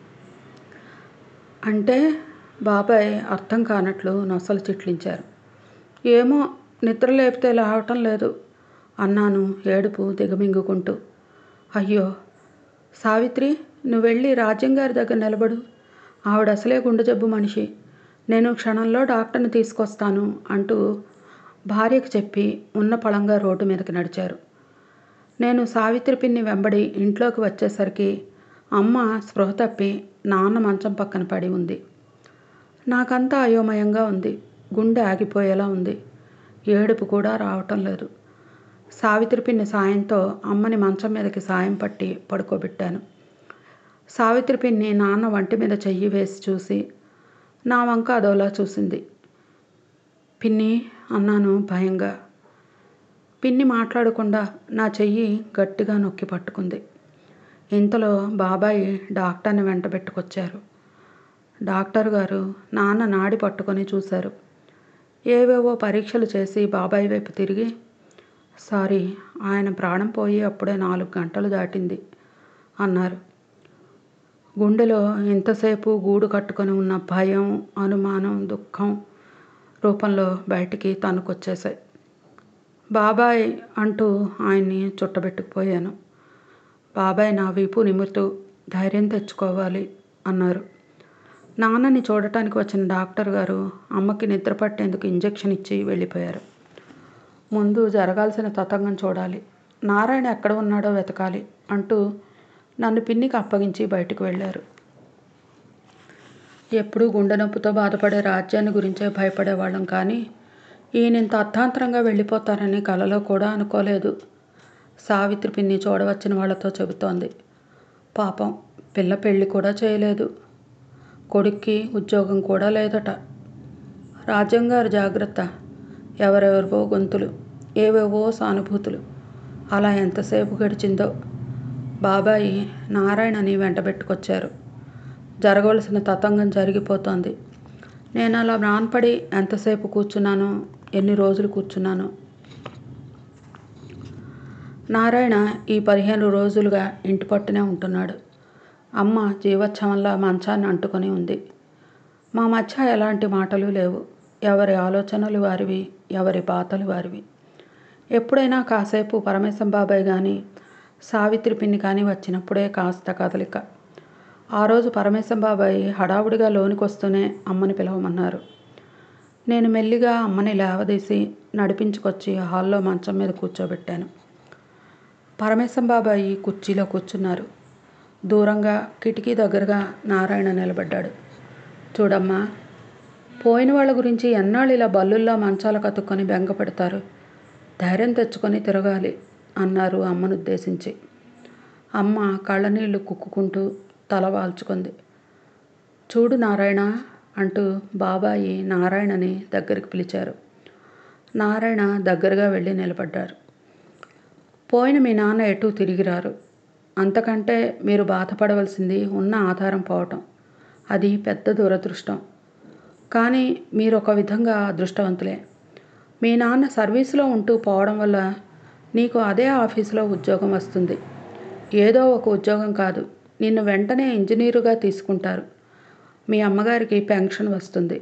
Speaker 4: అంటే బాబాయ్ అర్థం కానట్లు నొసలు చిట్లించారు ఏమో నిద్ర లేపితే లేవటం లేదు అన్నాను ఏడుపు దిగమింగుకుంటూ అయ్యో సావిత్రి నువ్వు వెళ్ళి రాజ్యం గారి దగ్గర నిలబడు ఆవిడ అసలే గుండె జబ్బు మనిషి నేను క్షణంలో డాక్టర్ని తీసుకొస్తాను అంటూ భార్యకు చెప్పి ఉన్న పళంగా రోడ్డు మీదకి నడిచారు నేను సావిత్రి పిన్ని వెంబడి ఇంట్లోకి వచ్చేసరికి అమ్మ స్పృహ తప్పి నాన్న మంచం పక్కన పడి ఉంది నాకంతా అయోమయంగా ఉంది గుండె ఆగిపోయేలా ఉంది ఏడుపు కూడా రావటం లేదు సావిత్రి పిన్ని సాయంతో అమ్మని మంచం మీదకి సాయం పట్టి పడుకోబెట్టాను సావిత్రి పిన్ని నాన్న వంటి మీద చెయ్యి వేసి చూసి నా వంక అదోలా చూసింది పిన్ని అన్నాను భయంగా పిన్ని మాట్లాడకుండా నా చెయ్యి గట్టిగా నొక్కి పట్టుకుంది ఇంతలో బాబాయ్ డాక్టర్ని వెంట పెట్టుకొచ్చారు డాక్టర్ గారు నాన్న నాడి పట్టుకొని చూశారు ఏవేవో పరీక్షలు చేసి బాబాయ్ వైపు తిరిగి సారీ ఆయన ప్రాణం పోయి అప్పుడే నాలుగు గంటలు దాటింది అన్నారు గుండెలో ఇంతసేపు గూడు కట్టుకొని ఉన్న భయం అనుమానం దుఃఖం రూపంలో బయటికి తనుకొచ్చేసాయి బాబాయ్ అంటూ ఆయన్ని చుట్టబెట్టుకుపోయాను బాబాయ్ నా వీపు నిమురుతూ ధైర్యం తెచ్చుకోవాలి అన్నారు నాన్నని చూడటానికి వచ్చిన డాక్టర్ గారు అమ్మకి నిద్ర పట్టేందుకు ఇంజెక్షన్ ఇచ్చి వెళ్ళిపోయారు ముందు జరగాల్సిన తతంగం చూడాలి నారాయణ ఎక్కడ ఉన్నాడో వెతకాలి అంటూ నన్ను పిన్నికి అప్పగించి బయటకు వెళ్ళారు ఎప్పుడూ గుండె నొప్పితో బాధపడే రాజ్యాన్ని గురించే భయపడేవాళ్ళం కానీ ఈయనింత అర్థాంతరంగా వెళ్ళిపోతారని కలలో కూడా అనుకోలేదు సావిత్రి పిన్ని చూడవచ్చిన వాళ్ళతో చెబుతోంది పాపం పిల్ల పెళ్ళి కూడా చేయలేదు కొడుక్కి ఉద్యోగం కూడా లేదట రాజ్యం గారి జాగ్రత్త ఎవరెవరివో గొంతులు ఏవేవో సానుభూతులు అలా ఎంతసేపు గడిచిందో బాబాయి నారాయణని వెంటబెట్టుకొచ్చారు జరగవలసిన తతంగం జరిగిపోతోంది నేను అలా మ్రాన్పడి ఎంతసేపు కూర్చున్నాను ఎన్ని రోజులు కూర్చున్నాను నారాయణ ఈ పదిహేను రోజులుగా ఇంటి పట్టునే ఉంటున్నాడు అమ్మ జీవోత్సవంలా మంచాన్ని అంటుకొని ఉంది మా మధ్య ఎలాంటి మాటలు లేవు ఎవరి ఆలోచనలు వారివి ఎవరి బాధలు వారివి ఎప్పుడైనా కాసేపు పరమేశం బాబాయ్ కానీ సావిత్రి పిన్ని కానీ వచ్చినప్పుడే కాస్త కదలిక ఆ రోజు పరమేశం బాబాయ్ హడావుడిగా లోనికి వస్తూనే అమ్మని పిలవమన్నారు నేను మెల్లిగా అమ్మని లేవదీసి నడిపించుకొచ్చి హాల్లో మంచం మీద కూర్చోబెట్టాను పరమేశం బాబాయి కుర్చీలో కూర్చున్నారు దూరంగా కిటికీ దగ్గరగా నారాయణ నిలబడ్డాడు చూడమ్మా పోయిన వాళ్ళ గురించి ఎన్నాళ్ళు ఇలా బల్లుల్లా మంచాల కతుక్కొని బెంగ పెడతారు ధైర్యం తెచ్చుకొని తిరగాలి అన్నారు అమ్మను ఉద్దేశించి అమ్మ కళ్ళనీళ్ళు కుక్కుకుంటూ తల వాల్చుకుంది చూడు నారాయణ అంటూ బాబాయి నారాయణని దగ్గరికి పిలిచారు నారాయణ దగ్గరగా వెళ్ళి నిలబడ్డారు పోయిన మీ నాన్న ఎటు తిరిగి రారు అంతకంటే మీరు బాధపడవలసింది ఉన్న ఆధారం పోవటం అది పెద్ద దురదృష్టం కానీ మీరు ఒక విధంగా అదృష్టవంతులే మీ నాన్న సర్వీసులో ఉంటూ పోవడం వల్ల నీకు అదే ఆఫీసులో ఉద్యోగం వస్తుంది ఏదో ఒక ఉద్యోగం కాదు నిన్ను వెంటనే ఇంజనీరుగా తీసుకుంటారు మీ అమ్మగారికి పెన్షన్ వస్తుంది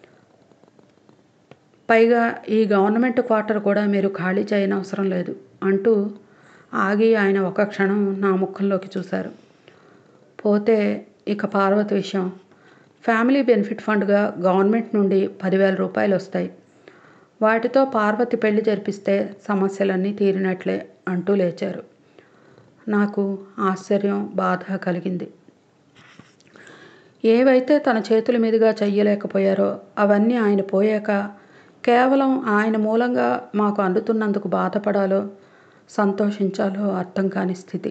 Speaker 4: పైగా ఈ గవర్నమెంట్ క్వార్టర్ కూడా మీరు ఖాళీ చేయనవసరం లేదు అంటూ ఆగి ఆయన ఒక క్షణం నా ముఖంలోకి చూశారు పోతే ఇక పార్వతి విషయం ఫ్యామిలీ బెనిఫిట్ ఫండ్గా గవర్నమెంట్ నుండి పదివేల రూపాయలు వస్తాయి వాటితో పార్వతి పెళ్లి జరిపిస్తే సమస్యలన్నీ తీరినట్లే అంటూ లేచారు నాకు ఆశ్చర్యం బాధ కలిగింది ఏవైతే తన చేతుల మీదుగా చెయ్యలేకపోయారో అవన్నీ ఆయన పోయాక కేవలం ఆయన మూలంగా మాకు అందుతున్నందుకు బాధపడాలో సంతోషించాలో అర్థం కాని స్థితి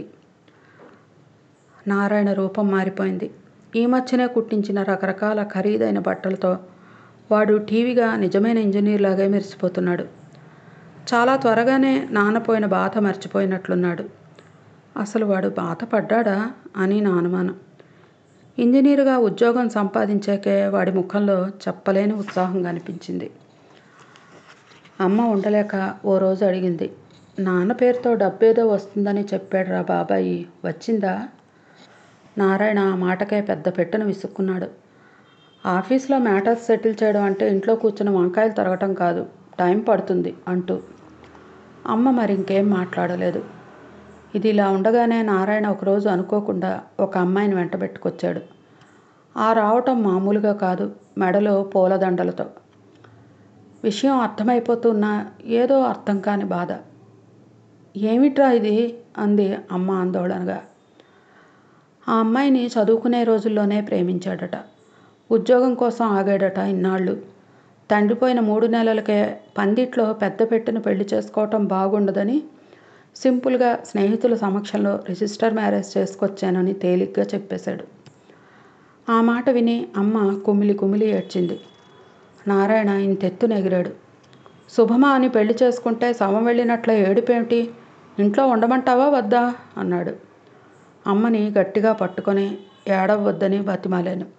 Speaker 4: నారాయణ రూపం మారిపోయింది ఈ మధ్యనే కుట్టించిన రకరకాల ఖరీదైన బట్టలతో వాడు టీవీగా నిజమైన ఇంజనీర్ లాగే మెరిసిపోతున్నాడు చాలా త్వరగానే నాన్నపోయిన బాధ మర్చిపోయినట్లున్నాడు అసలు వాడు బాధపడ్డాడా అని నా అనుమానం ఇంజనీరుగా ఉద్యోగం సంపాదించాకే వాడి ముఖంలో చెప్పలేని ఉత్సాహం కనిపించింది అమ్మ ఉండలేక ఓ రోజు అడిగింది నాన్న పేరుతో డబ్బేదో వస్తుందని చెప్పాడు రా బాబాయి వచ్చిందా నారాయణ ఆ మాటకే పెద్ద పెట్టెను విసుక్కున్నాడు ఆఫీస్లో మ్యాటర్స్ సెటిల్ చేయడం అంటే ఇంట్లో కూర్చుని వంకాయలు తరగటం కాదు టైం పడుతుంది అంటూ అమ్మ మరి ఇంకేం మాట్లాడలేదు ఇది ఇలా ఉండగానే నారాయణ ఒకరోజు అనుకోకుండా ఒక అమ్మాయిని వెంటబెట్టుకొచ్చాడు ఆ రావటం మామూలుగా కాదు మెడలో పూలదండలతో విషయం అర్థమైపోతున్నా ఏదో అర్థం కాని బాధ ఏమిట్రా ఇది అంది అమ్మ ఆందోళనగా ఆ అమ్మాయిని చదువుకునే రోజుల్లోనే ప్రేమించాడట ఉద్యోగం కోసం ఆగాడట ఇన్నాళ్ళు తండ్రిపోయిన మూడు నెలలకే పందిట్లో పెద్ద పెట్టెను పెళ్లి చేసుకోవటం బాగుండదని సింపుల్గా స్నేహితుల సమక్షంలో రిజిస్టర్ మ్యారేజ్ చేసుకొచ్చానని తేలిగ్గా చెప్పేశాడు ఆ మాట విని అమ్మ కుమిలి కుమిలి ఏడ్చింది నారాయణ ఇంతెత్తున ఎగిరాడు శుభమా అని పెళ్లి చేసుకుంటే శవం వెళ్ళినట్ల ఏడుపేమిటి ఇంట్లో ఉండమంటావా వద్దా అన్నాడు అమ్మని గట్టిగా పట్టుకొని ఏడవద్దని బతిమాలాను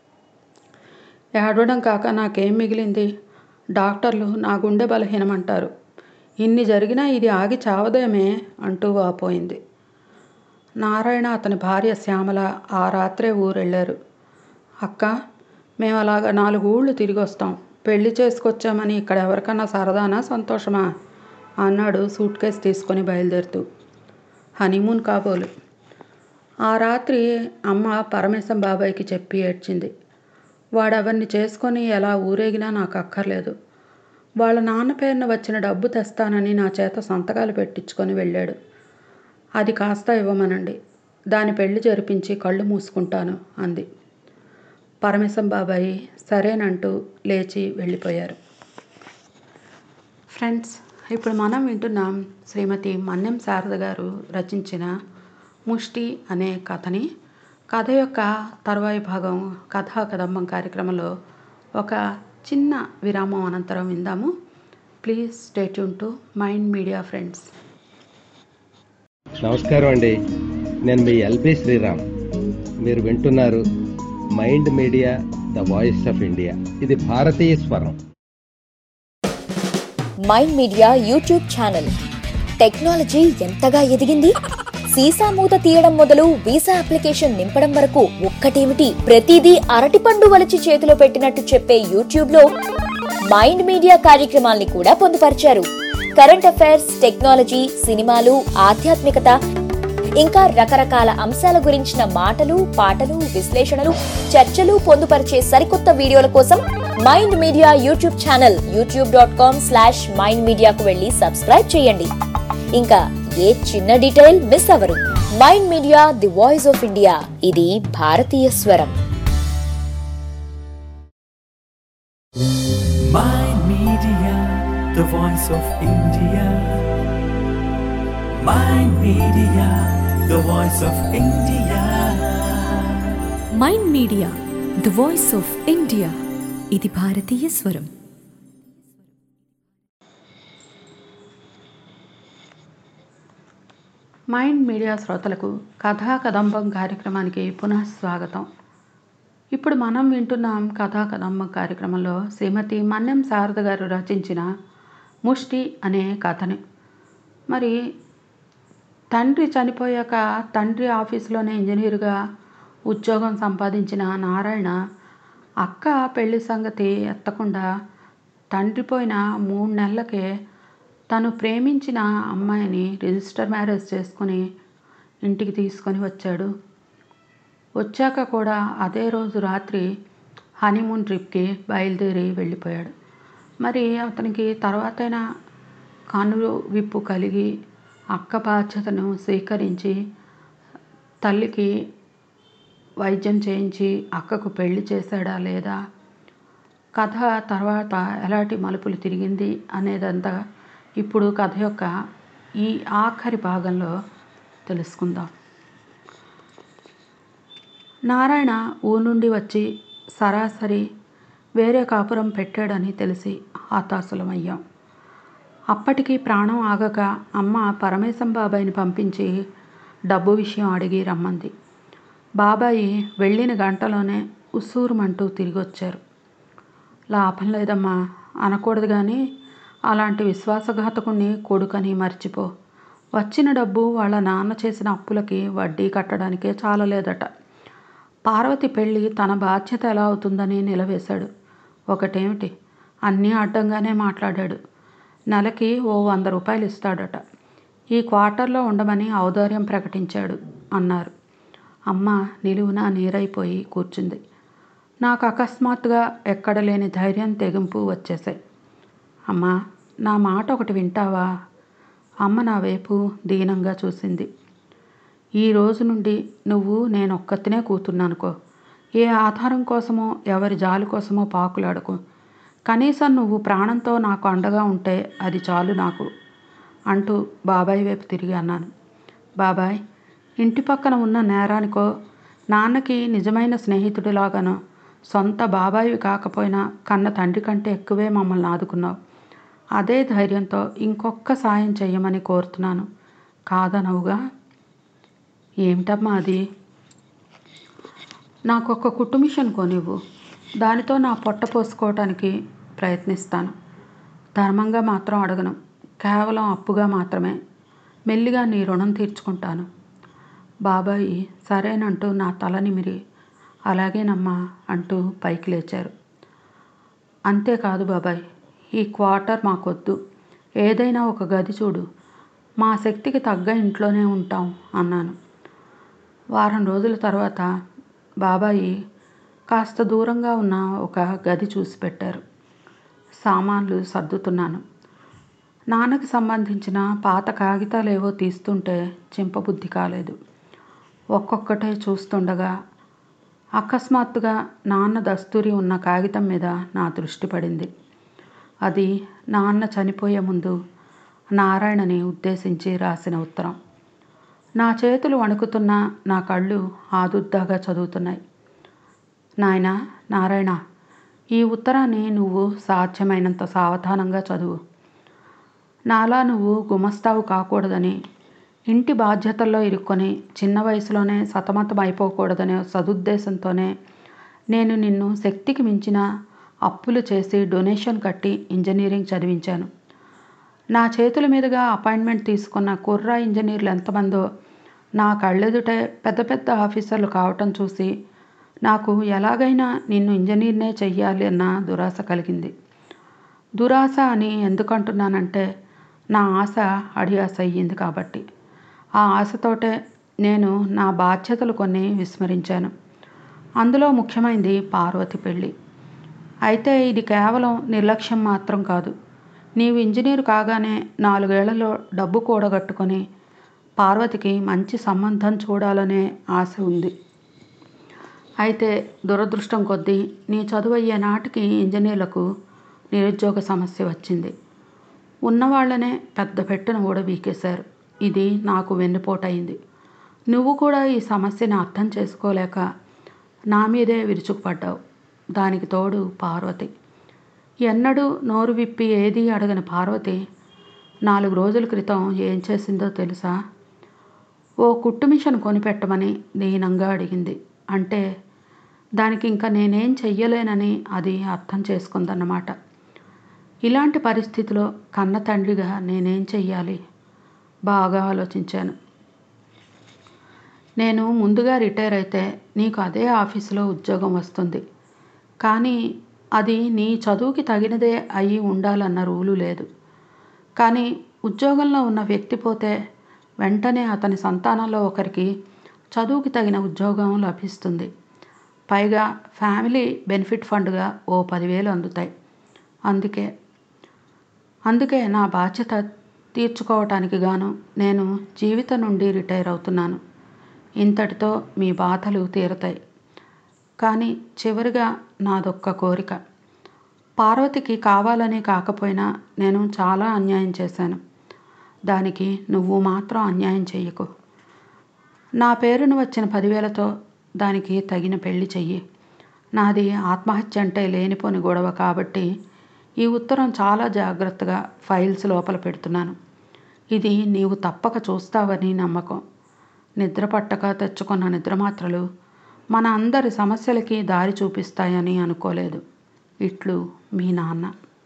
Speaker 4: ఏడవడం కాక నాకేం మిగిలింది డాక్టర్లు నా గుండె బలహీనమంటారు ఇన్ని జరిగినా ఇది ఆగి చావదేమే అంటూ వాపోయింది నారాయణ అతని భార్య శ్యామల ఆ రాత్రే ఊరెళ్ళారు అక్క మేము అలాగ నాలుగు ఊళ్ళు తిరిగి వస్తాం పెళ్లి చేసుకొచ్చామని ఇక్కడ ఎవరికన్నా సరదానా సంతోషమా అన్నాడు సూట్ కేసు తీసుకొని బయలుదేరుతూ హనీమూన్ కాబోలు ఆ రాత్రి అమ్మ పరమేశం బాబాయ్కి చెప్పి ఏడ్చింది వాడెవరిని చేసుకొని ఎలా ఊరేగినా నాకు అక్కర్లేదు వాళ్ళ నాన్న పేరున వచ్చిన డబ్బు తెస్తానని నా చేత సంతకాలు పెట్టించుకొని వెళ్ళాడు అది కాస్త ఇవ్వమనండి దాని పెళ్లి జరిపించి కళ్ళు మూసుకుంటాను అంది పరమేశం బాబాయి సరేనంటూ లేచి వెళ్ళిపోయారు ఫ్రెండ్స్ ఇప్పుడు మనం వింటున్నాం శ్రీమతి మన్నెం శారద గారు రచించిన ముష్టి అనే కథని కథ యొక్క తర్వాయి భాగం కథా కదంబం కార్యక్రమంలో ఒక చిన్న విరామం అనంతరం విందాము please stay tuned to Mind Media friends
Speaker 8: నమస్కారం అండి నేను మీ ఎల్బి శ్రీరామ్ మీరు వింటున్నారు Mind Media the voice of India ఇది భారతీయ స్వరం
Speaker 6: Mind Media YouTube channel technology ఎంతగా ఎదిగింది సీసా మూత తీయడం మొదలు వీసా అప్లికేషన్ నింపడం వరకు ఒక్కటేమిటి ప్రతిదీ అరటిపండు వలిచి చేతిలో పెట్టినట్టు చెప్పే యూట్యూబ్ లో మైండ్ మీడియా కార్యక్రమాల్ని కూడా పొందుపరిచారు కరెంట్ అఫైర్స్ టెక్నాలజీ సినిమాలు ఆధ్యాత్మికత ఇంకా రకరకాల అంశాల గురించిన మాటలు పాటలు విశ్లేషణలు చర్చలు పొందుపరిచే సరికొత్త వీడియోల కోసం Mind Media YouTube channel YouTube dot com slash Mind మీడియాకు వెళ్ళి సబ్స్క్రైబ్ చేయండి ఇంకా ఏ చిన్న డీటెయిల్ మిస్ అవరు Mind Media the voice of India ఇది భారతీయ స్వరం
Speaker 1: Mind Media, the voice of India. Mind Media, the voice of India.
Speaker 2: Mind Media the voice of India ఇది భారతీయ స్వరం
Speaker 4: మైండ్ మీడియా శ్రోతలకు కథా కదంబం కార్యక్రమానికి పునః స్వాగతం ఇప్పుడు మనం వింటున్నాం కథా కదంబం కార్యక్రమంలో శ్రీమతి మన్నెం శారద గారు రచించిన ముష్టి అనే కథని మరి తండ్రి చనిపోయాక తండ్రి ఆఫీసులోనే ఇంజనీరుగా ఉద్యోగం సంపాదించిన నారాయణ అక్క పెళ్లి సంగతి ఎత్తకుండా తండ్రి పోయిన మూడు నెలలకే తను ప్రేమించిన అమ్మాయిని రిజిస్టర్ మ్యారేజ్ చేసుకుని ఇంటికి తీసుకొని వచ్చాడు వచ్చాక కూడా అదే రోజు రాత్రి హనీమూన్ ట్రిప్కి బయలుదేరి వెళ్ళిపోయాడు మరి అతనికి తర్వాతైనా కనులు విప్పు కలిగి అక్క బాధ్యతను స్వీకరించి తల్లికి వైద్యం చేయించి అక్కకు పెళ్లి చేశాడా లేదా కథ తర్వాత ఎలాంటి మలుపులు తిరిగింది అనేదంతా ఇప్పుడు కథ యొక్క ఈ ఆఖరి భాగంలో తెలుసుకుందాం నారాయణ ఊరు నుండి వచ్చి సరాసరి వేరే కాపురం పెట్టాడని తెలిసి హతాశులమయ్యాం అప్పటికి ప్రాణం ఆగక అమ్మ పరమేశం బాబాయిని పంపించి డబ్బు విషయం అడిగి రమ్మంది బాబాయి వెళ్ళిన గంటలోనే ఉస్సూరుమంటూ తిరిగి వచ్చారు లాభం లేదమ్మా అనకూడదు కానీ అలాంటి విశ్వాసఘాతకుణ్ణి కొడుకని మర్చిపో వచ్చిన డబ్బు వాళ్ళ నాన్న చేసిన అప్పులకి వడ్డీ కట్టడానికే చాలలేదట పార్వతి పెళ్ళి తన బాధ్యత ఎలా అవుతుందని నిలవేశాడు ఒకటేమిటి అన్నీ అడ్డంగానే మాట్లాడాడు నెలకి ఓ వంద రూపాయలు ఇస్తాడట ఈ క్వార్టర్లో ఉండమని ఔదార్యం ప్రకటించాడు అన్నారు అమ్మ నిలువున నీరైపోయి కూర్చుంది నాకు అకస్మాత్తుగా ఎక్కడ లేని ధైర్యం తెగింపు వచ్చేసాయి అమ్మా నా మాట ఒకటి వింటావా అమ్మ నా వైపు దీనంగా చూసింది ఈ రోజు నుండి నువ్వు నేను ఒక్కతినే కూతున్నానుకో ఏ ఆధారం కోసమో ఎవరి జాలి కోసమో పాకులాడుకో కనీసం నువ్వు ప్రాణంతో నాకు అండగా ఉంటే అది చాలు నాకు అంటూ బాబాయ్ వైపు తిరిగి అన్నాను బాబాయ్ ఇంటి పక్కన ఉన్న నేరానికో నాన్నకి నిజమైన స్నేహితుడిలాగానో సొంత బాబాయివి కాకపోయినా కన్న తండ్రి కంటే ఎక్కువే మమ్మల్ని ఆదుకున్నావు అదే ధైర్యంతో ఇంకొక్క సాయం చెయ్యమని కోరుతున్నాను కాదనవుగా ఏమిటమ్మా అది నాకు ఒక కుట్టు మిషన్ కొనివ్వు దానితో నా పొట్ట పోసుకోవటానికి ప్రయత్నిస్తాను ధర్మంగా మాత్రం అడగను కేవలం అప్పుగా మాత్రమే మెల్లిగా నీ రుణం తీర్చుకుంటాను బాబాయి సరేనంటూ నా తల నిమిరి అలాగేనమ్మా అంటూ పైకి లేచారు అంతేకాదు బాబాయ్ ఈ క్వార్టర్ మాకొద్దు ఏదైనా ఒక గది చూడు మా శక్తికి తగ్గ ఇంట్లోనే ఉంటాం అన్నాను వారం రోజుల తర్వాత బాబాయి కాస్త దూరంగా ఉన్న ఒక గది చూసి పెట్టారు సామాన్లు సర్దుతున్నాను నాన్నకి సంబంధించిన పాత కాగితాలు ఏవో తీస్తుంటే చింపబుద్ధి కాలేదు ఒక్కొక్కటే చూస్తుండగా అకస్మాత్తుగా నాన్న దస్తూరి ఉన్న కాగితం మీద నా దృష్టి పడింది అది నాన్న చనిపోయే ముందు నారాయణని ఉద్దేశించి రాసిన ఉత్తరం నా చేతులు వణుకుతున్నా నా కళ్ళు ఆదుద్దాగా చదువుతున్నాయి నాయనా నారాయణ ఈ ఉత్తరాన్ని నువ్వు సాధ్యమైనంత సావధానంగా చదువు నాలా నువ్వు గుమస్తావు కాకూడదని ఇంటి బాధ్యతల్లో ఇరుక్కొని చిన్న వయసులోనే సతమతం అయిపోకూడదనే సదుద్దేశంతోనే నేను నిన్ను శక్తికి మించిన అప్పులు చేసి డొనేషన్ కట్టి ఇంజనీరింగ్ చదివించాను నా చేతుల మీదుగా అపాయింట్మెంట్ తీసుకున్న కుర్రా ఇంజనీర్లు ఎంతమందో నా కళ్ళెదుటే పెద్ద పెద్ద ఆఫీసర్లు కావటం చూసి నాకు ఎలాగైనా నిన్ను ఇంజనీర్నే చెయ్యాలి అన్న దురాశ కలిగింది దురాశ అని ఎందుకంటున్నానంటే నా ఆశ అడియాస అయ్యింది కాబట్టి ఆ ఆశతోటే నేను నా బాధ్యతలు కొన్ని విస్మరించాను అందులో ముఖ్యమైనది పార్వతి పెళ్ళి అయితే ఇది కేవలం నిర్లక్ష్యం మాత్రం కాదు నీవు ఇంజనీరు కాగానే నాలుగేళ్లలో డబ్బు కూడగట్టుకొని పార్వతికి మంచి సంబంధం చూడాలనే ఆశ ఉంది అయితే దురదృష్టం కొద్దీ నీ చదువు అయ్యే నాటికి ఇంజనీర్లకు నిరుద్యోగ సమస్య వచ్చింది ఉన్నవాళ్లనే పెద్ద పెట్టిన కూడా వీకేశారు ఇది నాకు వెన్నుపోటైంది నువ్వు కూడా ఈ సమస్యని అర్థం చేసుకోలేక నా మీదే విరుచుకుపడ్డావు దానికి తోడు పార్వతి ఎన్నడూ నోరు విప్పి ఏదీ అడగని పార్వతి నాలుగు రోజుల క్రితం ఏం చేసిందో తెలుసా ఓ కుట్టు మిషన్ కొనిపెట్టమని దీనంగా అడిగింది అంటే దానికి ఇంకా నేనేం చెయ్యలేనని అది అర్థం చేసుకుందన్నమాట ఇలాంటి పరిస్థితిలో కన్న తండ్రిగా నేనేం చెయ్యాలి బాగా ఆలోచించాను నేను ముందుగా రిటైర్ అయితే నీకు అదే ఆఫీసులో ఉద్యోగం వస్తుంది కానీ అది నీ చదువుకి తగినదే అయి ఉండాలన్న రూలు లేదు కానీ ఉద్యోగంలో ఉన్న వ్యక్తి పోతే వెంటనే అతని సంతానంలో ఒకరికి చదువుకి తగిన ఉద్యోగం లభిస్తుంది పైగా ఫ్యామిలీ బెనిఫిట్ ఫండ్గా ఓ పదివేలు అందుతాయి అందుకే అందుకే నా బాధ్యత తీర్చుకోవటానికి గాను నేను జీవితం నుండి రిటైర్ అవుతున్నాను ఇంతటితో మీ బాధలు తీరతాయి కానీ చివరిగా నాదొక్క కోరిక పార్వతికి కావాలని కాకపోయినా నేను చాలా అన్యాయం చేశాను దానికి నువ్వు మాత్రం అన్యాయం చెయ్యకు నా పేరును వచ్చిన పదివేలతో దానికి తగిన పెళ్లి చెయ్యి నాది ఆత్మహత్య అంటే లేనిపోని గొడవ కాబట్టి ఈ ఉత్తరం చాలా జాగ్రత్తగా ఫైల్స్ లోపల పెడుతున్నాను ఇది నీవు తప్పక చూస్తావని నమ్మకం నిద్ర పట్టక తెచ్చుకున్న నిద్రమాత్రలు మన అందరి సమస్యలకి దారి చూపిస్తాయని అనుకోలేదు ఇట్లు మీ నాన్న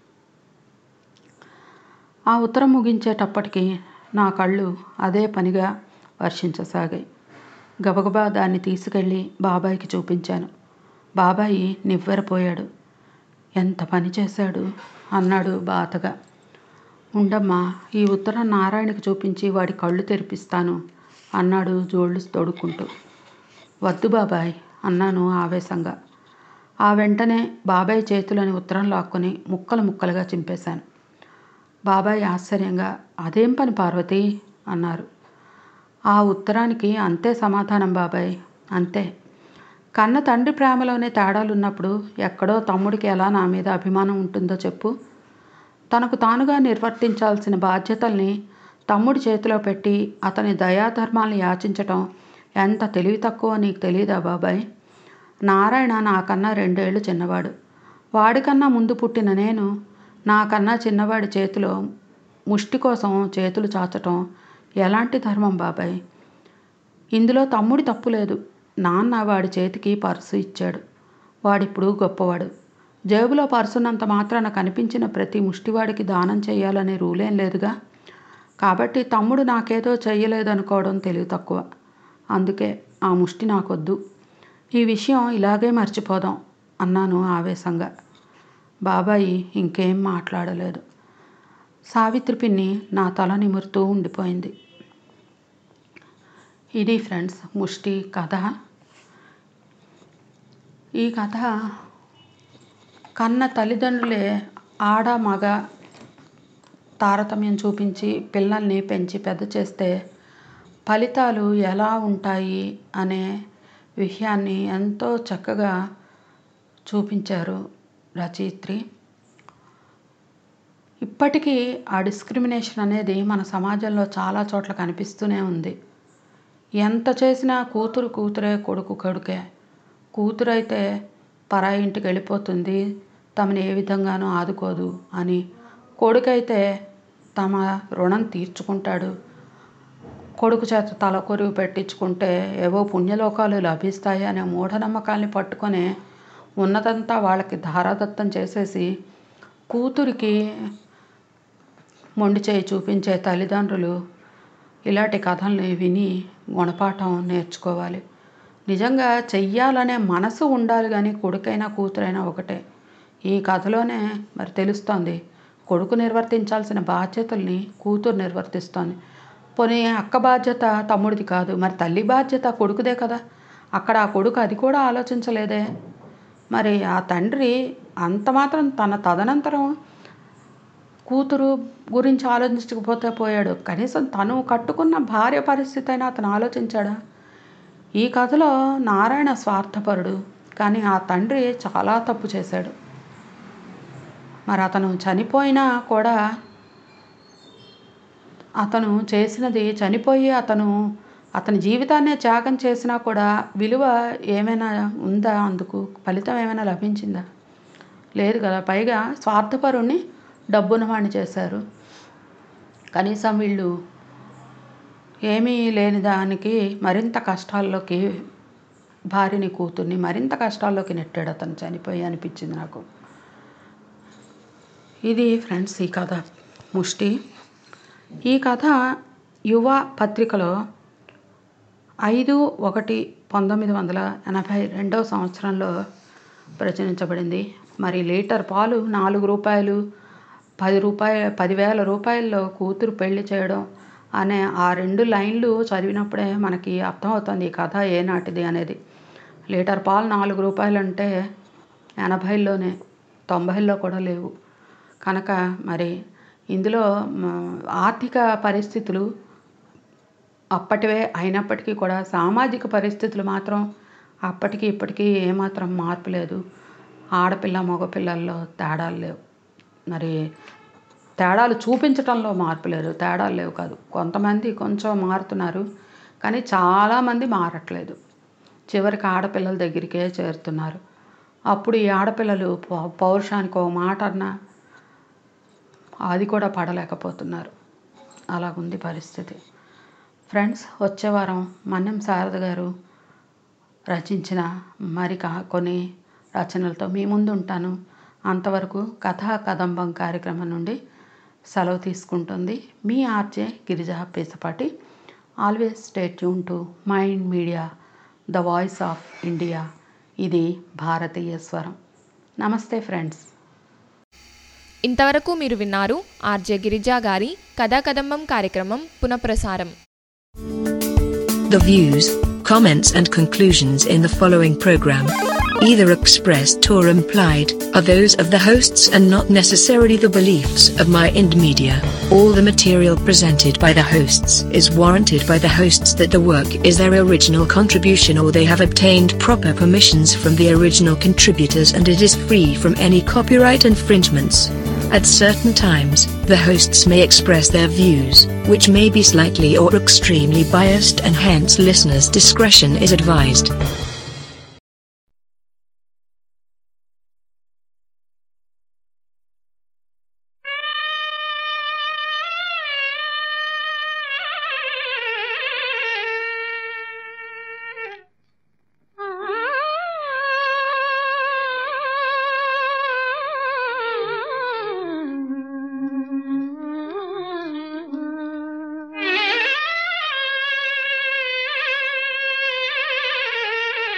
Speaker 4: ఆ ఉత్తరం ముగించేటప్పటికి నా కళ్ళు అదే పనిగా వర్షించసాగాయి గబగబా దాన్ని తీసుకెళ్ళి బాబాయికి చూపించాను బాబాయి నివ్వెరపోయాడు ఎంత పని చేశాడు అన్నాడు బాధగా ఉండమ్మా ఈ ఉత్తరం నారాయణకి చూపించి వాడి కళ్ళు తెరిపిస్తాను అన్నాడు జోళ్ళు తొడుక్కుంటూ వద్దు బాబాయ్ అన్నాను ఆవేశంగా ఆ వెంటనే బాబాయ్ చేతిలోని ఉత్తరం లాక్కొని ముక్కలు ముక్కలుగా చింపేశాను బాబాయ్ ఆశ్చర్యంగా అదేం పని పార్వతి అన్నారు ఆ ఉత్తరానికి అంతే సమాధానం బాబాయ్ అంతే కన్న తండ్రి ప్రేమలోనే తేడాలున్నప్పుడు ఎక్కడో తమ్ముడికి ఎలా నా మీద అభిమానం ఉంటుందో చెప్పు తనకు తానుగా నిర్వర్తించాల్సిన బాధ్యతల్ని తమ్ముడి చేతిలో పెట్టి అతని దయాధర్మాల్ని యాచించటం ఎంత తెలివి తక్కువ నీకు తెలియదా బాబాయ్ నారాయణ నాకన్నా రెండేళ్లు చిన్నవాడు వాడికన్నా ముందు పుట్టిన నేను నాకన్నా చిన్నవాడి చేతిలో ముష్టి కోసం చేతులు చాచటం ఎలాంటి ధర్మం బాబాయ్ ఇందులో తమ్ముడి తప్పు లేదు నాన్న వాడి చేతికి పర్సు ఇచ్చాడు వాడిప్పుడు గొప్పవాడు జేబులో పర్సున్నంత మాత్రాన కనిపించిన ప్రతి ముష్టివాడికి దానం చేయాలనే రూలేం లేదుగా కాబట్టి తమ్ముడు నాకేదో చెయ్యలేదనుకోవడం తెలివి తక్కువ అందుకే ఆ ముష్టి నాకొద్దు ఈ విషయం ఇలాగే మర్చిపోదాం అన్నాను ఆవేశంగా బాబాయి ఇంకేం మాట్లాడలేదు సావిత్రి పిన్ని నా తల నిమురుతూ ఉండిపోయింది ఇది ఫ్రెండ్స్ ముష్టి కథ ఈ కథ కన్న తల్లిదండ్రులే ఆడ మగ తారతమ్యం చూపించి పిల్లల్ని పెంచి పెద్ద చేస్తే ఫలితాలు ఎలా ఉంటాయి అనే విషయాన్ని ఎంతో చక్కగా చూపించారు రచయిత్రి ఇప్పటికీ ఆ డిస్క్రిమినేషన్ అనేది మన సమాజంలో చాలా చోట్ల కనిపిస్తూనే ఉంది ఎంత చేసినా కూతురు కూతురే కొడుకు కొడుకే కూతురైతే పరాయి ఇంటికి వెళ్ళిపోతుంది తమని ఏ విధంగానూ ఆదుకోదు అని కొడుకైతే తమ రుణం తీర్చుకుంటాడు కొడుకు చేత తల కొరువు పెట్టించుకుంటే ఏవో పుణ్యలోకాలు లభిస్తాయి అనే మూఢనమ్మకాల్ని పట్టుకొని ఉన్నదంతా వాళ్ళకి ధారాదత్తం చేసేసి కూతురికి మొండి చేయి చూపించే తల్లిదండ్రులు ఇలాంటి కథల్ని విని గుణపాఠం నేర్చుకోవాలి నిజంగా చెయ్యాలనే మనసు ఉండాలి కానీ కొడుకైనా కూతురైనా ఒకటే ఈ కథలోనే మరి తెలుస్తోంది కొడుకు నిర్వర్తించాల్సిన బాధ్యతల్ని కూతురు నిర్వర్తిస్తోంది పోనీ అక్క బాధ్యత తమ్ముడిది కాదు మరి తల్లి బాధ్యత కొడుకుదే కదా అక్కడ ఆ కొడుకు అది కూడా ఆలోచించలేదే మరి ఆ తండ్రి అంత మాత్రం తన తదనంతరం కూతురు గురించి ఆలోచించకపోతే పోయాడు కనీసం తను కట్టుకున్న భార్య పరిస్థితి అయినా అతను ఆలోచించాడా ఈ కథలో నారాయణ స్వార్థపరుడు కానీ ఆ తండ్రి చాలా తప్పు చేశాడు మరి అతను చనిపోయినా కూడా అతను చేసినది చనిపోయి అతను అతని జీవితాన్నే త్యాగం చేసినా కూడా విలువ ఏమైనా ఉందా అందుకు ఫలితం ఏమైనా లభించిందా లేదు కదా పైగా స్వార్థపరుణ్ణి డబ్బున్న వాడిని చేశారు కనీసం వీళ్ళు ఏమీ లేని దానికి మరింత కష్టాల్లోకి భార్యని కూతుర్ని మరింత కష్టాల్లోకి నెట్టాడు అతను చనిపోయి అనిపించింది నాకు ఇది ఫ్రెండ్స్ ఈ కథ ముష్టి ఈ కథ యువ పత్రికలో ఐదు ఒకటి పంతొమ్మిది వందల ఎనభై రెండవ సంవత్సరంలో ప్రచురించబడింది మరి లీటర్ పాలు నాలుగు రూపాయలు పది రూపాయ పదివేల రూపాయల్లో కూతురు పెళ్లి చేయడం అనే ఆ రెండు లైన్లు చదివినప్పుడే మనకి అర్థమవుతుంది ఈ కథ ఏనాటిది అనేది లీటర్ పాలు నాలుగు రూపాయలు అంటే ఎనభైలోనే తొంభైలో కూడా లేవు కనుక మరి ఇందులో మ, ఆర్థిక పరిస్థితులు అప్పటివే అయినప్పటికీ కూడా సామాజిక పరిస్థితులు మాత్రం అప్పటికి ఇప్పటికీ ఏమాత్రం మార్పు లేదు ఆడపిల్ల మగపిల్లల్లో తేడాలు లేవు మరి తేడాలు చూపించటంలో మార్పు లేదు తేడాలు లేవు కాదు కొంతమంది కొంచెం మారుతున్నారు కానీ చాలామంది మారట్లేదు చివరికి ఆడపిల్లల దగ్గరికే చేరుతున్నారు అప్పుడు ఈ ఆడపిల్లలు పౌ- పౌరుషానికి ఒక మాట అన్నా అది కూడా పడలేకపోతున్నారు అలాగుంది పరిస్థితి ఫ్రెండ్స్ వచ్చే వారం మన్నెం శారద గారు రచించిన మరి కా- కొన్ని రచనలతో మీ ముందు ఉంటాను అంతవరకు కథా కదంబం కార్యక్రమం నుండి సెలవు తీసుకుంటుంది మీ RJ Girija Pesapati always stay tuned to Mind Media the voice of India ఇది భారతీయ స్వరం నమస్తే ఫ్రెండ్స్
Speaker 3: ఇంతవరకు మీరు విన్నారు ఆర్జే గిరిజా గారి కథా కదంబం కార్యక్రమం పునఃప్రసారం
Speaker 9: The views, comments, and conclusions in the following program, either expressed or implied, are those of the hosts and not necessarily the beliefs of My Ind Media. All the material presented by the hosts is warranted by the hosts that the work is their original contribution or they have obtained proper permissions from the original contributors and it is free from any copyright infringements. At certain times, the hosts may express their views, which may be slightly or extremely biased, and hence listeners' discretion is advised.
Speaker 10: Thank you.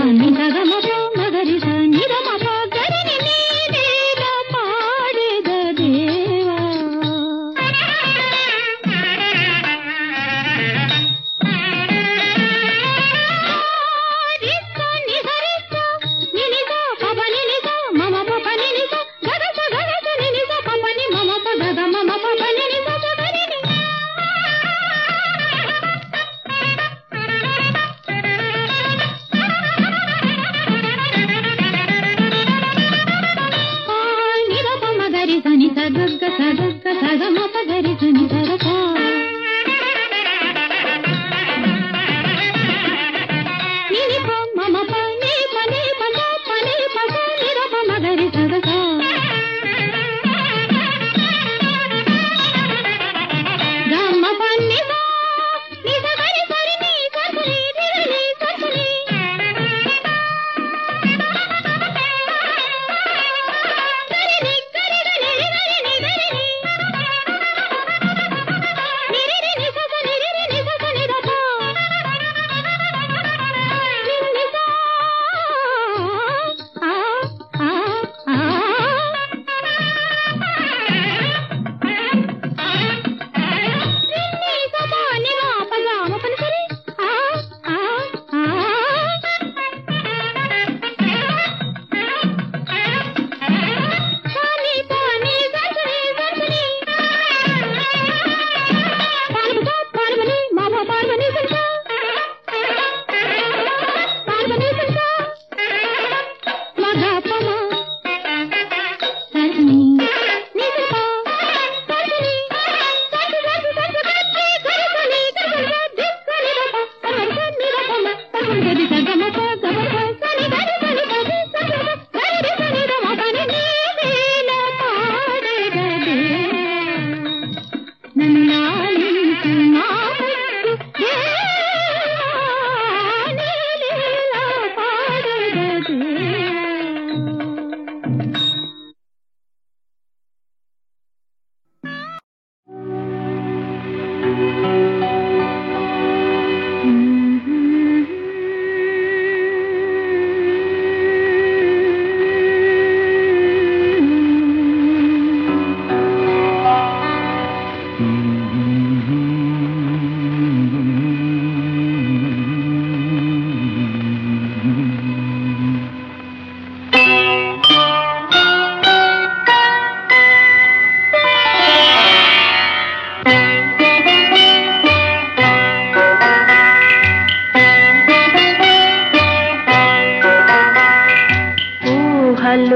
Speaker 10: ఊహలు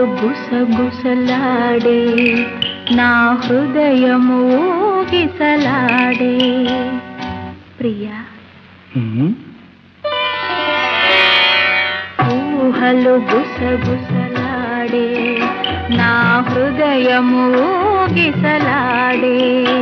Speaker 10: గుసగుసలాడే నా హృదయము ఊగిసలాడే ప్రియా ఊహలు గుసగుసలాడే నా హృదయము ఊగిసలాడే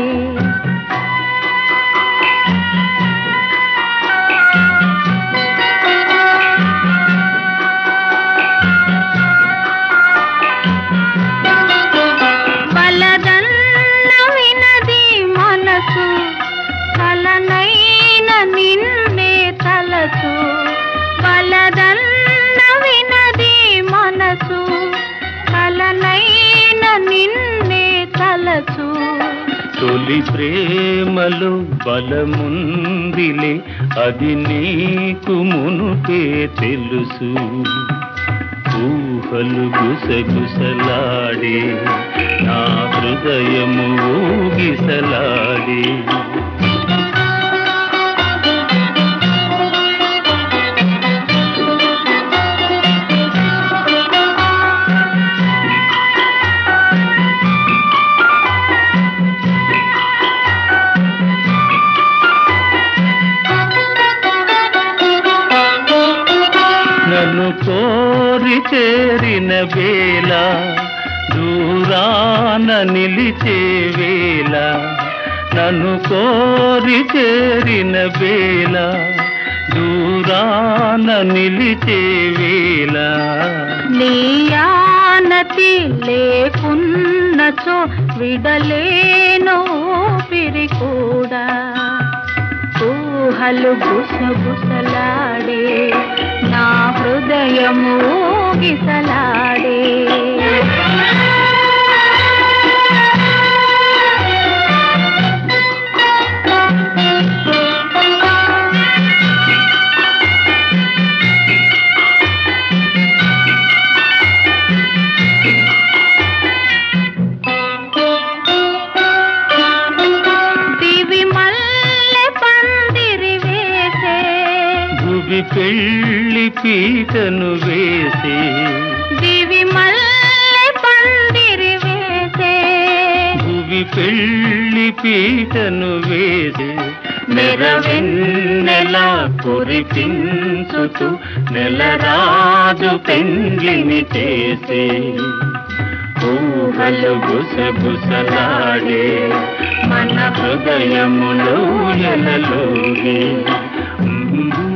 Speaker 10: బలదన్న వినది మనసు కలనైన నిన్నే తలచు బలదన్న వినది మనసు కలనైన నిన్నే తలచు
Speaker 11: తొలి ప్రేమలో బలముందిలే అది నీకు మునుపే తెలుసు ఊహలు గుసగుసలాడే నా హృదయము ఊగిసలాడే నన్ను కోరి చేరిన వేళ దూరాన నిలిచే వేళ నన్ను కోరి చేరిన వేళ దూరాన నిలిచే వేళ
Speaker 10: నీయానతి లేకున్నచో విడలేను ఊపిరి కూడా ఊహలు గుసగుసలాడే నా హృదయ హృదయము గిసలాడే దివి మల్లె పందిరి వేసే
Speaker 11: భువి పెళ్లి పీటను వేసి
Speaker 10: దివి మల్లె పందిరి వేసే
Speaker 11: భువి పెళ్లి పీటను వేసి నెరవెన్నెల కురిపించుతూ నెలరాజు పెండ్లిని చేసి ఊహలు గుసగుసలాడే మన హృదయములో ఎలలోగి